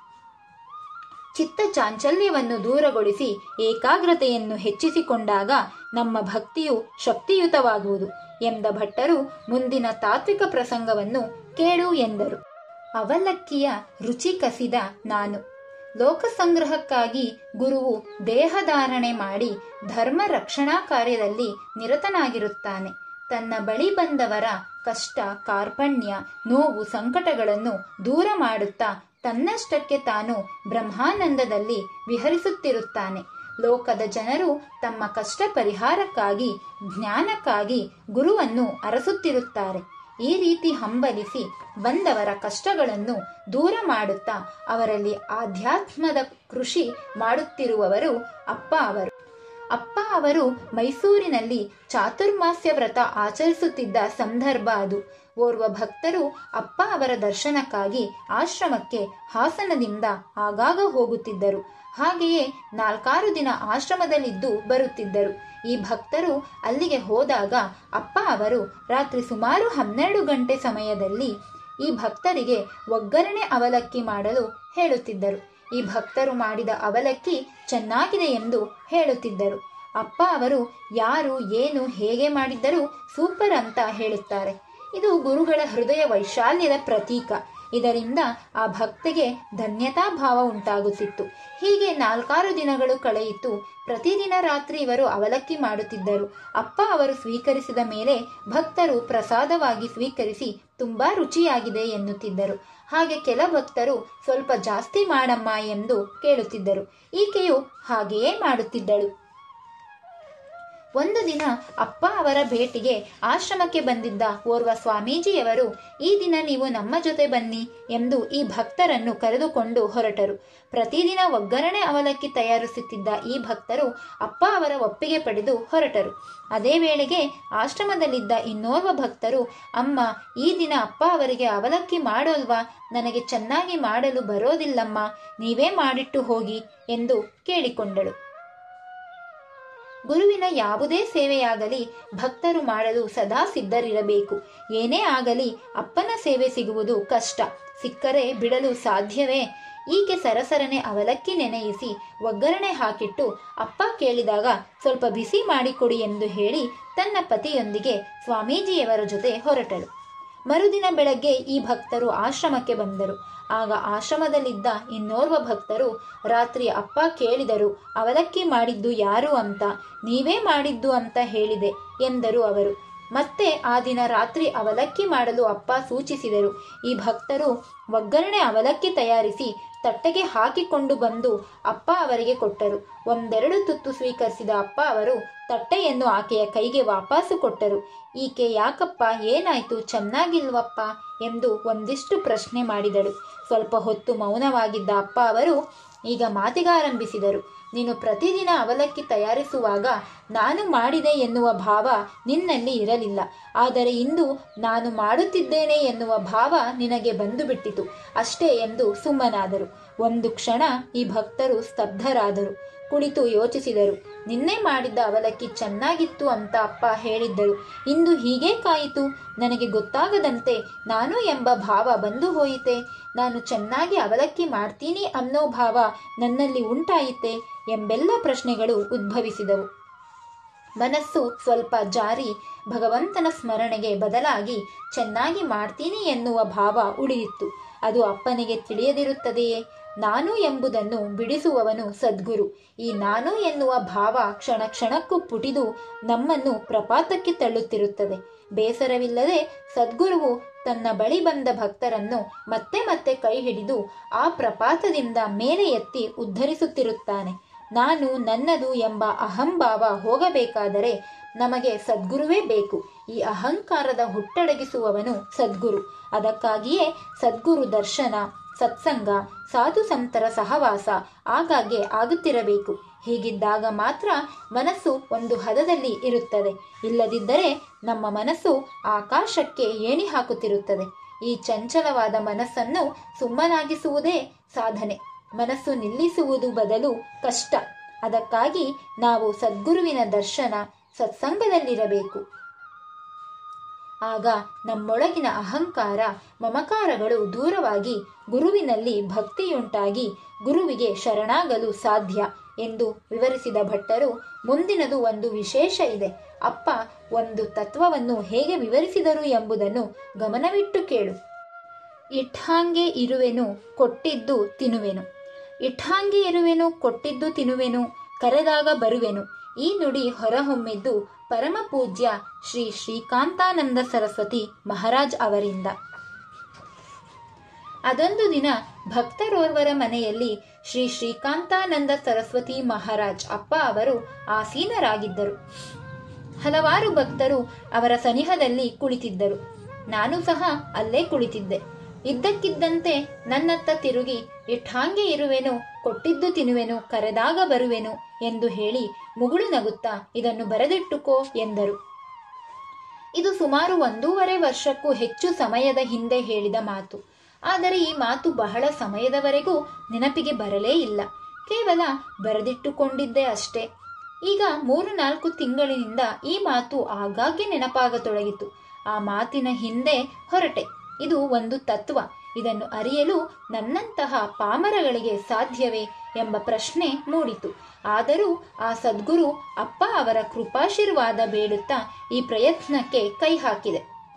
ಚಿತ್ತ ಚಾಂಚಲ್ಯವನ್ನು ದೂರಗೊಳಿಸಿ ಏಕಾಗ್ರತೆಯನ್ನು ಹೆಚ್ಚಿಸಿಕೊಂಡಾಗ ನಮ್ಮ ಭಕ್ತಿಯು ಶಕ್ತಿಯುತವಾಗುವುದು ಎಂದ ಭಟ್ಟರು ಮುಂದಿನ ತಾತ್ವಿಕ ಪ್ರಸಂಗವನ್ನು ಕೇಳು ಎಂದರು ಅವಲಕ್ಕಿಯ ರುಚಿ ಕಸಿದ ನಾನು ಲೋಕ ಸಂಗ್ರಹಕ್ಕಾಗಿ ಗುರುವು ದೇಹಧಾರಣೆ ಮಾಡಿ ಧರ್ಮ ರಕ್ಷಣಾ ಕಾರ್ಯದಲ್ಲಿ ನಿರತನಾಗಿರುತ್ತಾನೆ ತನ್ನ ಬಳಿ ಬಂದವರ ಕಷ್ಟ ಕಾರ್ಪಣ್ಯ ನೋವು ಸಂಕಟಗಳನ್ನು ದೂರ ಮಾಡುತ್ತಾ ತನ್ನಷ್ಟಕ್ಕೆ ತಾನು ಬ್ರಹ್ಮಾನಂದದಲ್ಲಿ ವಿಹರಿಸುತ್ತಿರುತ್ತಾನೆ ಲೋಕದ ಜನರು ತಮ್ಮ ಕಷ್ಟ ಪರಿಹಾರಕ್ಕಾಗಿ ಜ್ಞಾನಕ್ಕಾಗಿ ಗುರುವನ್ನು ಅರಸುತ್ತಿರುತ್ತಾರೆ ಈ ರೀತಿ ಹಂಬಲಿಸಿ ಬಂದವರ ಕಷ್ಟಗಳನ್ನು ದೂರ ಮಾಡುತ್ತಾ ಅವರಲ್ಲಿ ಆಧ್ಯಾತ್ಮದ ಕೃಷಿ ಮಾಡುತ್ತಿರುವವರು ಅಪ್ಪ ಅವರು ಅಪ್ಪ ಅವರು ಮೈಸೂರಿನಲ್ಲಿ ಚಾತುರ್ಮಾಸ್ಯ ವ್ರತ ಆಚರಿಸುತ್ತಿದ್ದ ಸಂದರ್ಭ ಅದು ಓರ್ವ ಭಕ್ತರು ಅಪ್ಪ ಅವರ ದರ್ಶನಕ್ಕಾಗಿ ಆಶ್ರಮಕ್ಕೆ ಹಾಸನದಿಂದ ಆಗಾಗ ಹೋಗುತ್ತಿದ್ದರು ಹಾಗೆಯೇ ನಾಲ್ಕಾರು ದಿನ ಆಶ್ರಮದಲ್ಲಿದ್ದು ಬರುತ್ತಿದ್ದರು ಈ ಭಕ್ತರು ಅಲ್ಲಿಗೆ ಹೋದಾಗ ಅಪ್ಪ ಅವರು ರಾತ್ರಿ ಸುಮಾರು ಹನ್ನೆರಡು ಗಂಟೆ ಸಮಯದಲ್ಲಿ ಈ ಭಕ್ತರಿಗೆ ಒಗ್ಗರಣೆ ಅವಲಕ್ಕಿ ಮಾಡಲು ಹೇಳುತ್ತಿದ್ದರು ಈ ಭಕ್ತರು ಮಾಡಿದ ಅವಲಕ್ಕಿ ಚೆನ್ನಾಗಿದೆ ಎಂದು ಹೇಳುತ್ತಿದ್ದರು ಅಪ್ಪ ಅವರು ಯಾರು ಏನು ಹೇಗೆ ಮಾಡಿದ್ದರೂ ಸೂಪರ್ ಅಂತ ಹೇಳುತ್ತಾರೆ ಇದು ಗುರುಗಳ ಹೃದಯ ವೈಶಾಲ್ಯದ ಪ್ರತೀಕ ಇದರಿಂದ ಆ ಭಕ್ತಿಗೆ ಧನ್ಯತಾ ಭಾವ ಉಂಟಾಗುತ್ತಿತ್ತು ಹೀಗೆ ನಾಲ್ಕಾರು ದಿನಗಳು ಕಳೆಯಿತು ಪ್ರತಿದಿನ ರಾತ್ರಿ ಇವರು ಅವಲಕ್ಕಿ ಮಾಡುತ್ತಿದ್ದರು ಅಪ್ಪ ಅವರು ಸ್ವೀಕರಿಸಿದ ಮೇಲೆ ಭಕ್ತರು ಪ್ರಸಾದವಾಗಿ ಸ್ವೀಕರಿಸಿ ತುಂಬಾ ರುಚಿಯಾಗಿದೆ ಎನ್ನುತ್ತಿದ್ದರು ಹಾಗೆ ಕೆಲ ಭಕ್ತರು ಸ್ವಲ್ಪ ಜಾಸ್ತಿ ಮಾಡಮ್ಮ ಎಂದು ಕೇಳುತ್ತಿದ್ದರು ಈಕೆಯು ಹಾಗೆಯೇ ಮಾಡುತ್ತಿದ್ದಳು ಒಂದು ದಿನ ಅಪ್ಪ ಅವರ ಭೇಟಿಗೆ ಆಶ್ರಮಕ್ಕೆ ಬಂದಿದ್ದ ಓರ್ವ ಸ್ವಾಮೀಜಿಯವರು ಈ ದಿನ ನೀವು ನಮ್ಮ ಜೊತೆ ಬನ್ನಿ ಎಂದು ಈ ಭಕ್ತರನ್ನು ಕರೆದುಕೊಂಡು ಹೊರಟರು ಪ್ರತಿದಿನ ಒಗ್ಗರಣೆ ಅವಲಕ್ಕಿ ತಯಾರಿಸುತ್ತಿದ್ದ ಈ ಭಕ್ತರು ಅಪ್ಪ ಅವರ ಒಪ್ಪಿಗೆ ಪಡೆದು ಹೊರಟರು ಅದೇ ವೇಳೆಗೆ ಆಶ್ರಮದಲ್ಲಿದ್ದ ಇನ್ನೋರ್ವ ಭಕ್ತರು ಅಮ್ಮ ಈ ದಿನ ಅಪ್ಪ ಅವರಿಗೆ ಅವಲಕ್ಕಿ ಮಾಡೋಲ್ವಾ ನನಗೆ ಚೆನ್ನಾಗಿ ಮಾಡಲು ಬರೋದಿಲ್ಲಮ್ಮ ನೀವೇ ಮಾಡಿಟ್ಟು ಹೋಗಿ ಎಂದು ಕೇಳಿಕೊಂಡಳು ಗುರುವಿನ ಯಾವುದೇ ಸೇವೆಯಾಗಲಿ ಭಕ್ತರು ಮಾಡಲು ಸದಾ ಸಿದ್ಧರಿರಬೇಕು ಏನೇ ಆಗಲಿ ಅಪ್ಪನ ಸೇವೆ ಸಿಗುವುದು ಕಷ್ಟ ಸಿಕ್ಕರೆ ಬಿಡಲು ಸಾಧ್ಯವೇ ಈಕೆ ಸರಸರನೆ ಅವಲಕ್ಕಿ ನೆನೆಯಿಸಿ ಒಗ್ಗರಣೆ ಹಾಕಿಟ್ಟು ಅಪ್ಪ ಕೇಳಿದಾಗ ಸ್ವಲ್ಪ ಬಿಸಿ ಮಾಡಿಕೊಡಿ ಎಂದು ಹೇಳಿ ತನ್ನ ಪತಿಯೊಂದಿಗೆ ಸ್ವಾಮೀಜಿಯವರ ಜೊತೆ ಹೊರಟಳು ಮರುದಿನ ಬೆಳಗ್ಗೆ ಈ ಭಕ್ತರು ಆಶ್ರಮಕ್ಕೆ ಬಂದರು ಆಗ ಆಶ್ರಮದಲ್ಲಿದ್ದ ಇನ್ನೋರ್ವ ಭಕ್ತರು ರಾತ್ರಿ ಅಪ್ಪ ಕೇಳಿದರು ಅವಲಕ್ಕಿ ಮಾಡಿದ್ದು ಯಾರು ಅಂತ ನೀವೇ ಮಾಡಿದ್ದು ಅಂತ ಹೇಳಿದೆ ಎಂದರು ಅವರು ಮತ್ತೆ ಆ ದಿನ ರಾತ್ರಿ ಅವಲಕ್ಕಿ ಮಾಡಲು ಅಪ್ಪ ಸೂಚಿಸಿದರು ಈ ಭಕ್ತರು ಒಗ್ಗರಣೆ ಅವಲಕ್ಕಿ ತಯಾರಿಸಿ ತಟ್ಟೆಗೆ ಹಾಕಿಕೊಂಡು ಬಂದು ಅಪ್ಪ ಅವರಿಗೆ ಕೊಟ್ಟರು ಒಂದೆರಡು ತುತ್ತು ಸ್ವೀಕರಿಸಿದ ಅಪ್ಪ ಅವರು ತಟ್ಟೆಯನ್ನು ಆಕೆಯ ಕೈಗೆ ವಾಪಸ್ಸು ಕೊಟ್ಟರು ಈಕೆ ಯಾಕಪ್ಪ ಏನಾಯ್ತು ಚೆನ್ನಾಗಿಲ್ವಪ್ಪ ಎಂದು ಒಂದಿಷ್ಟು ಪ್ರಶ್ನೆ ಮಾಡಿದಳು ಸ್ವಲ್ಪ ಹೊತ್ತು ಮೌನವಾಗಿದ್ದ ಅಪ್ಪ ಅವರು ಈಗ ಮಾತಿಗಾರಂಭಿಸಿದರು ನೀನು ಪ್ರತಿದಿನ ಅವಲಕ್ಕಿ ತಯಾರಿಸುವಾಗ ನಾನು ಮಾಡಿದೆ ಎನ್ನುವ ಭಾವ ನಿನ್ನಲ್ಲಿ ಇರಲಿಲ್ಲ ಆದರೆ ಇಂದು ನಾನು ಮಾಡುತ್ತಿದ್ದೇನೆ ಎನ್ನುವ ಭಾವ ನಿನಗೆ ಬಂದು ಬಿಟ್ಟಿತು ಅಷ್ಟೇ ಎಂದು ಸುಮ್ಮನಾದರು ಒಂದು ಕ್ಷಣ ಈ ಭಕ್ತರು ಸ್ತಬ್ಧರಾದರು ಕುಳಿತು ಯೋಚಿಸಿದರು ನಿನ್ನೆ ಮಾಡಿದ್ದ ಅವಲಕ್ಕಿ ಚೆನ್ನಾಗಿತ್ತು ಅಂತ ಅಪ್ಪ ಹೇಳಿದ್ದರು ಇಂದು ಹೀಗೆ ಕಾಯಿತು ನನಗೆ ಗೊತ್ತಾಗದಂತೆ ನಾನು ಎಂಬ ಭಾವ ಬಂದು ಹೋಯಿತೆ ನಾನು ಚೆನ್ನಾಗಿ ಅವಲಕ್ಕಿ ಮಾಡ್ತೀನಿ ಅನ್ನೋ ಭಾವ ನನ್ನಲ್ಲಿ ಉಂಟಾಯಿತೆ ಎಂಬೆಲ್ಲ ಪ್ರಶ್ನೆಗಳು ಉದ್ಭವಿಸಿದವು ಮನಸ್ಸು ಸ್ವಲ್ಪ ಜಾರಿ ಭಗವಂತನ ಸ್ಮರಣೆಗೆ ಬದಲಾಗಿ ಚೆನ್ನಾಗಿ ಮಾಡ್ತೀನಿ ಎನ್ನುವ ಭಾವ ಉಳಿಯಿತ್ತು ಅದು ಅಪ್ಪನಿಗೆ ತಿಳಿಯದಿರುತ್ತದೆಯೇ ನಾನು ಎಂಬುದನ್ನು ಬಿಡಿಸುವವನು ಸದ್ಗುರು ಈ ನಾನು ಎನ್ನುವ ಭಾವ ಕ್ಷಣ ಕ್ಷಣಕ್ಕೂ ಪುಟಿದು ನಮ್ಮನ್ನು ಪ್ರಪಾತಕ್ಕೆ ತಳ್ಳುತ್ತಿರುತ್ತದೆ ಬೇಸರವಿಲ್ಲದೆ ಸದ್ಗುರುವು ತನ್ನ ಬಳಿ ಬಂದ ಭಕ್ತರನ್ನು ಮತ್ತೆ ಮತ್ತೆ ಕೈ ಹಿಡಿದು ಆ ಪ್ರಪಾತದಿಂದ ಮೇಲೆ ಎತ್ತಿ ಉದ್ಧರಿಸುತ್ತಿರುತ್ತಾನೆ ನಾನು ನನ್ನದು ಎಂಬ ಅಹಂಭಾವ ಹೋಗಬೇಕಾದರೆ ನಮಗೆ ಸದ್ಗುರುವೇ ಬೇಕು ಈ ಅಹಂಕಾರದ ಹುಟ್ಟಡಗಿಸುವವನು ಸದ್ಗುರು ಅದಕ್ಕಾಗಿಯೇ ಸದ್ಗುರು ದರ್ಶನ ಸತ್ಸಂಗ ಸಾಧು ಸಂತರ ಸಹವಾಸ ಆಗಾಗ್ಗೆ ಆಗುತ್ತಿರಬೇಕು ಹೀಗಿದ್ದಾಗ ಮಾತ್ರ ಮನಸ್ಸು ಒಂದು ಹದದಲ್ಲಿ ಇರುತ್ತದೆ ಇಲ್ಲದಿದ್ದರೆ ನಮ್ಮ ಮನಸ್ಸು ಆಕಾಶಕ್ಕೆ ಏಣಿ ಹಾಕುತ್ತಿರುತ್ತದೆ ಈ ಚಂಚಲವಾದ ಮನಸ್ಸನ್ನು ಸುಮ್ಮನಾಗಿಸುವುದೇ ಸಾಧನೆ ಮನಸ್ಸು ನಿಲ್ಲಿಸುವುದು ಬದಲು ಕಷ್ಟ ಅದಕ್ಕಾಗಿ ನಾವು ಸದ್ಗುರುವಿನ ದರ್ಶನ ಸತ್ಸಂಗದಲ್ಲಿರಬೇಕು ಆಗ ನಮ್ಮೊಳಗಿನ ಅಹಂಕಾರ ಮಮಕಾರಗಳು ದೂರವಾಗಿ ಗುರುವಿನಲ್ಲಿ ಭಕ್ತಿಯುಂಟಾಗಿ ಗುರುವಿಗೆ ಶರಣಾಗಲು ಸಾಧ್ಯ ಎಂದು ವಿವರಿಸಿದ ಭಟ್ಟರು ಮುಂದಿನದು ಒಂದು ವಿಶೇಷ ಇದೆ ಅಪ್ಪ ಒಂದು ತತ್ವವನ್ನು ಹೇಗೆ ವಿವರಿಸಿದರು ಎಂಬುದನ್ನು ಗಮನವಿಟ್ಟು ಕೇಳು ಇಟ್ಹಾಂಗೆ ಇರುವೆನು ಕೊಟ್ಟಿದ್ದು ತಿನ್ನುವೆನು ಇಟ್ಹಾಂಗೆ ಇರುವೆನು ಕೊಟ್ಟಿದ್ದು ತಿನ್ನುವೆನು ಕರೆದಾಗ ಬರುವೆನು ಈ ನುಡಿ ಹೊರಹೊಮ್ಮಿದ್ದು ಪರಮ ಪೂಜ್ಯ ಶ್ರೀ ಶ್ರೀಕಾಂತಾನಂದ ಸರಸ್ವತಿ ಮಹಾರಾಜ್ ಅವರಿಂದ ಅದೊಂದು ದಿನ ಭಕ್ತರೋರ್ವರ ಮನೆಯಲ್ಲಿ ಶ್ರೀ ಶ್ರೀಕಾಂತಾನಂದ ಸರಸ್ವತಿ ಮಹಾರಾಜ್ ಅಪ್ಪ ಅವರು ಆಸೀನರಾಗಿದ್ದರು ಹಲವಾರು ಭಕ್ತರು ಅವರ ಸನಿಹದಲ್ಲಿ ಕುಳಿತಿದ್ದರು ನಾನು ಸಹ ಅಲ್ಲೇ ಕುಳಿತಿದ್ದೆ ಇದ್ದಕ್ಕಿದ್ದಂತೆ ನನ್ನತ್ತ ತಿರುಗಿ ಇಟ್ಟಾಂಗೆ ಇರುವೆನು ಕೊಟ್ಟಿದ್ದು ತಿನ್ನುವೆನು ಕರೆದಾಗ ಬರುವೆನು ಎಂದು ಹೇಳಿ ಮುಗುಳು ನಗುತ್ತಾ ಇದನ್ನು ಬರೆದಿಟ್ಟುಕೋ ಎಂದರು ಇದು ಸುಮಾರು ಒಂದೂವರೆ ವರ್ಷಕ್ಕೂ ಹೆಚ್ಚು ಸಮಯದ ಹಿಂದೆ ಹೇಳಿದ ಮಾತು ಆದರೆ ಈ ಮಾತು ಬಹಳ ಸಮಯದವರೆಗೂ ನೆನಪಿಗೆ ಬರಲೇ ಇಲ್ಲ ಕೇವಲ ಬರೆದಿಟ್ಟುಕೊಂಡಿದ್ದೆ ಅಷ್ಟೇ ಈಗ ಮೂರು ನಾಲ್ಕು ತಿಂಗಳಿನಿಂದ ಈ ಮಾತು ಆಗಾಗ್ಗೆ ನೆನಪಾಗತೊಡಗಿತು ಆ ಮಾತಿನ ಹಿಂದೆ ಹೊರಟೆ ಇದು ಒಂದು ತತ್ವ ಇದನ್ನು ಅರಿಯಲು ನನ್ನಂತಹ ಪಾಮರಗಳಿಗೆ ಸಾಧ್ಯವೇ ಎಂಬ ಪ್ರಶ್ನೆ ಮೂಡಿತು ಆದರೂ ಆ ಸದ್ಗುರು ಅಪ್ಪ ಅವರ ಕೃಪಾಶೀರ್ವಾದ ಬೇಡುತ್ತಾ ಈ ಪ್ರಯತ್ನಕ್ಕೆ ಕೈ ಹಾಕಿದೆ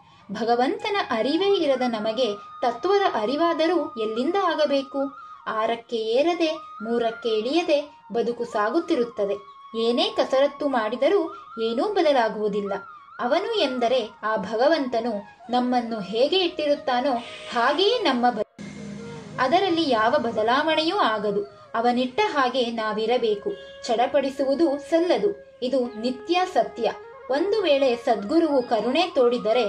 ಭಗವಂತನ ಅರಿವೇ ಇರದ ನಮಗೆ ತತ್ವದ ಅರಿವಾದರೂ ಎಲ್ಲಿಂದ ಆಗಬೇಕು ಆರಕ್ಕೆ ಏರದೆ ಮೂರಕ್ಕೆ ಇಳಿಯದೆ ಬದುಕು ಸಾಗುತ್ತಿರುತ್ತದೆ ಏನೇ ಕಸರತ್ತು ಮಾಡಿದರೂ ಏನೂ ಬದಲಾಗುವುದಿಲ್ಲ ಅವನು ಎಂದರೆ ಆ ಭಗವಂತನು ನಮ್ಮನ್ನು ಹೇಗೆ ಇಟ್ಟಿರುತ್ತಾನೋ ಹಾಗೆಯೇ ನಮ್ಮ ಬ ಅದರಲ್ಲಿ ಯಾವ ಬದಲಾವಣೆಯೂ ಆಗದು ಅವನಿಟ್ಟ ಹಾಗೆ ನಾವಿರಬೇಕು ಚಡಪಡಿಸುವುದು ಸಲ್ಲದು ಇದು ನಿತ್ಯ ಸತ್ಯ ಒಂದು ವೇಳೆ ಸದ್ಗುರುವು ಕರುಣೆ ತೋಡಿದರೆ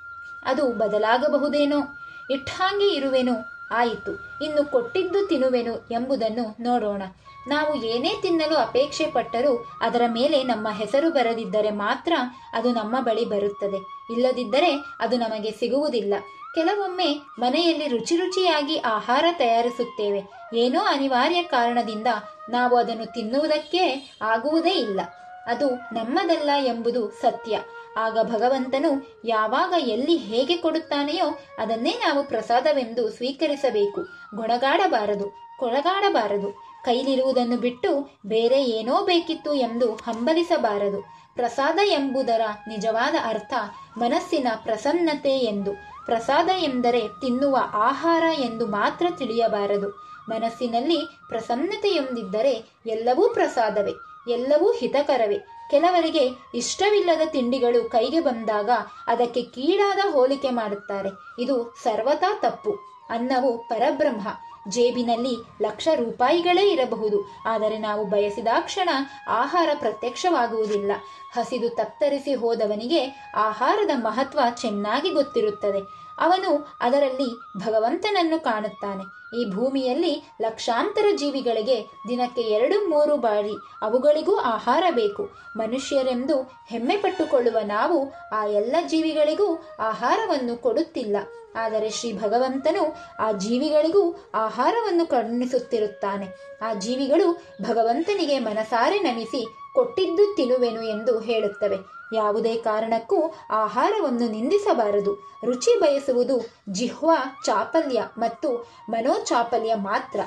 ಅದು ಬದಲಾಗಬಹುದೇನೋ ಇಟ್ಟಾಂಗೆ ಇರುವೆನು ಆಯಿತು ಇನ್ನು ಕೊಟ್ಟಿದ್ದು ತಿನ್ನುವೆನು ಎಂಬುದನ್ನು ನೋಡೋಣ ನಾವು ಏನೇ ತಿನ್ನಲು ಅಪೇಕ್ಷೆ ಪಟ್ಟರೂ ಅದರ ಮೇಲೆ ನಮ್ಮ ಹೆಸರು ಬರದಿದ್ದರೆ ಮಾತ್ರ ಅದು ನಮ್ಮ ಬಳಿ ಬರುತ್ತದೆ ಇಲ್ಲದಿದ್ದರೆ ಅದು ನಮಗೆ ಸಿಗುವುದಿಲ್ಲ ಕೆಲವೊಮ್ಮೆ ಮನೆಯಲ್ಲಿ ರುಚಿ ರುಚಿಯಾಗಿ ಆಹಾರ ತಯಾರಿಸುತ್ತೇವೆ ಏನೋ ಅನಿವಾರ್ಯ ಕಾರಣದಿಂದ ನಾವು ಅದನ್ನು ತಿನ್ನುವುದಕ್ಕೆ ಆಗುವುದೇ ಇಲ್ಲ ಅದು ನಮ್ಮದಲ್ಲ ಎಂಬುದು ಸತ್ಯ ಆಗ ಭಗವಂತನು ಯಾವಾಗ ಎಲ್ಲಿ ಹೇಗೆ ಕೊಡುತ್ತಾನೆಯೋ ಅದನ್ನೇ ನಾವು ಪ್ರಸಾದವೆಂದು ಸ್ವೀಕರಿಸಬೇಕು ಗೊಣಗಾಡಬಾರದು ಕೊಳಗಾಡಬಾರದು ಕೈಲಿರುವುದನ್ನು ಬಿಟ್ಟು ಬೇರೆ ಏನೋ ಬೇಕಿತ್ತು ಎಂದು ಹಂಬಲಿಸಬಾರದು ಪ್ರಸಾದ ಎಂಬುದರ ನಿಜವಾದ ಅರ್ಥ ಮನಸ್ಸಿನ ಪ್ರಸನ್ನತೆ ಎಂದು ಪ್ರಸಾದ ಎಂದರೆ ತಿನ್ನುವ ಆಹಾರ ಎಂದು ಮಾತ್ರ ತಿಳಿಯಬಾರದು ಮನಸ್ಸಿನಲ್ಲಿ ಪ್ರಸನ್ನತೆಯೊಂದಿದ್ದರೆ ಎಲ್ಲವೂ ಪ್ರಸಾದವೇ ಎಲ್ಲವೂ ಹಿತಕರವೇ ಕೆಲವರಿಗೆ ಇಷ್ಟವಿಲ್ಲದ ತಿಂಡಿಗಳು ಕೈಗೆ ಬಂದಾಗ ಅದಕ್ಕೆ ಕೀಳಾದ ಹೋಲಿಕೆ ಮಾಡುತ್ತಾರೆ ಇದು ಸರ್ವತಾ ತಪ್ಪು ಅನ್ನವು ಪರಬ್ರಹ್ಮ ಜೇಬಿನಲ್ಲಿ ಲಕ್ಷ ರೂಪಾಯಿಗಳೇ ಇರಬಹುದು ಆದರೆ ನಾವು ಬಯಸಿದಾಕ್ಷಣ ಆಹಾರ ಪ್ರತ್ಯಕ್ಷವಾಗುವುದಿಲ್ಲ ಹಸಿದು ತತ್ತರಿಸಿ ಹೋದವನಿಗೆ ಆಹಾರದ ಮಹತ್ವ ಚೆನ್ನಾಗಿ ಗೊತ್ತಿರುತ್ತದೆ ಅವನು ಅದರಲ್ಲಿ ಭಗವಂತನನ್ನು ಕಾಣುತ್ತಾನೆ ಈ ಭೂಮಿಯಲ್ಲಿ ಲಕ್ಷಾಂತರ ಜೀವಿಗಳಿಗೆ ದಿನಕ್ಕೆ ಎರಡು ಮೂರು ಬಾರಿ ಅವುಗಳಿಗೂ ಆಹಾರ ಬೇಕು ಮನುಷ್ಯರೆಂದು ಹೆಮ್ಮೆ ಪಟ್ಟುಕೊಳ್ಳುವ ನಾವು ಆ ಎಲ್ಲ ಜೀವಿಗಳಿಗೂ ಆಹಾರವನ್ನು ಕೊಡುತ್ತಿಲ್ಲ ಆದರೆ ಶ್ರೀ ಭಗವಂತನು ಆ ಜೀವಿಗಳಿಗೂ ಆಹಾರವನ್ನು ಕರುಣಿಸುತ್ತಿರುತ್ತಾನೆ ಆ ಜೀವಿಗಳು ಭಗವಂತನಿಗೆ ಮನಸಾರೆ ನಮಿಸಿ ಕೊಟ್ಟಿದ್ದು ತಿನ್ನುವೆನು ಎಂದು ಹೇಳುತ್ತವೆ ಯಾವುದೇ ಕಾರಣಕ್ಕೂ ಆಹಾರವನ್ನು ನಿಂದಿಸಬಾರದು ರುಚಿ ಬಯಸುವುದು ಜಿಹ್ವಾ ಚಾಪಲ್ಯ ಮತ್ತು ಮನೋಚಾಪಲ್ಯ ಮಾತ್ರ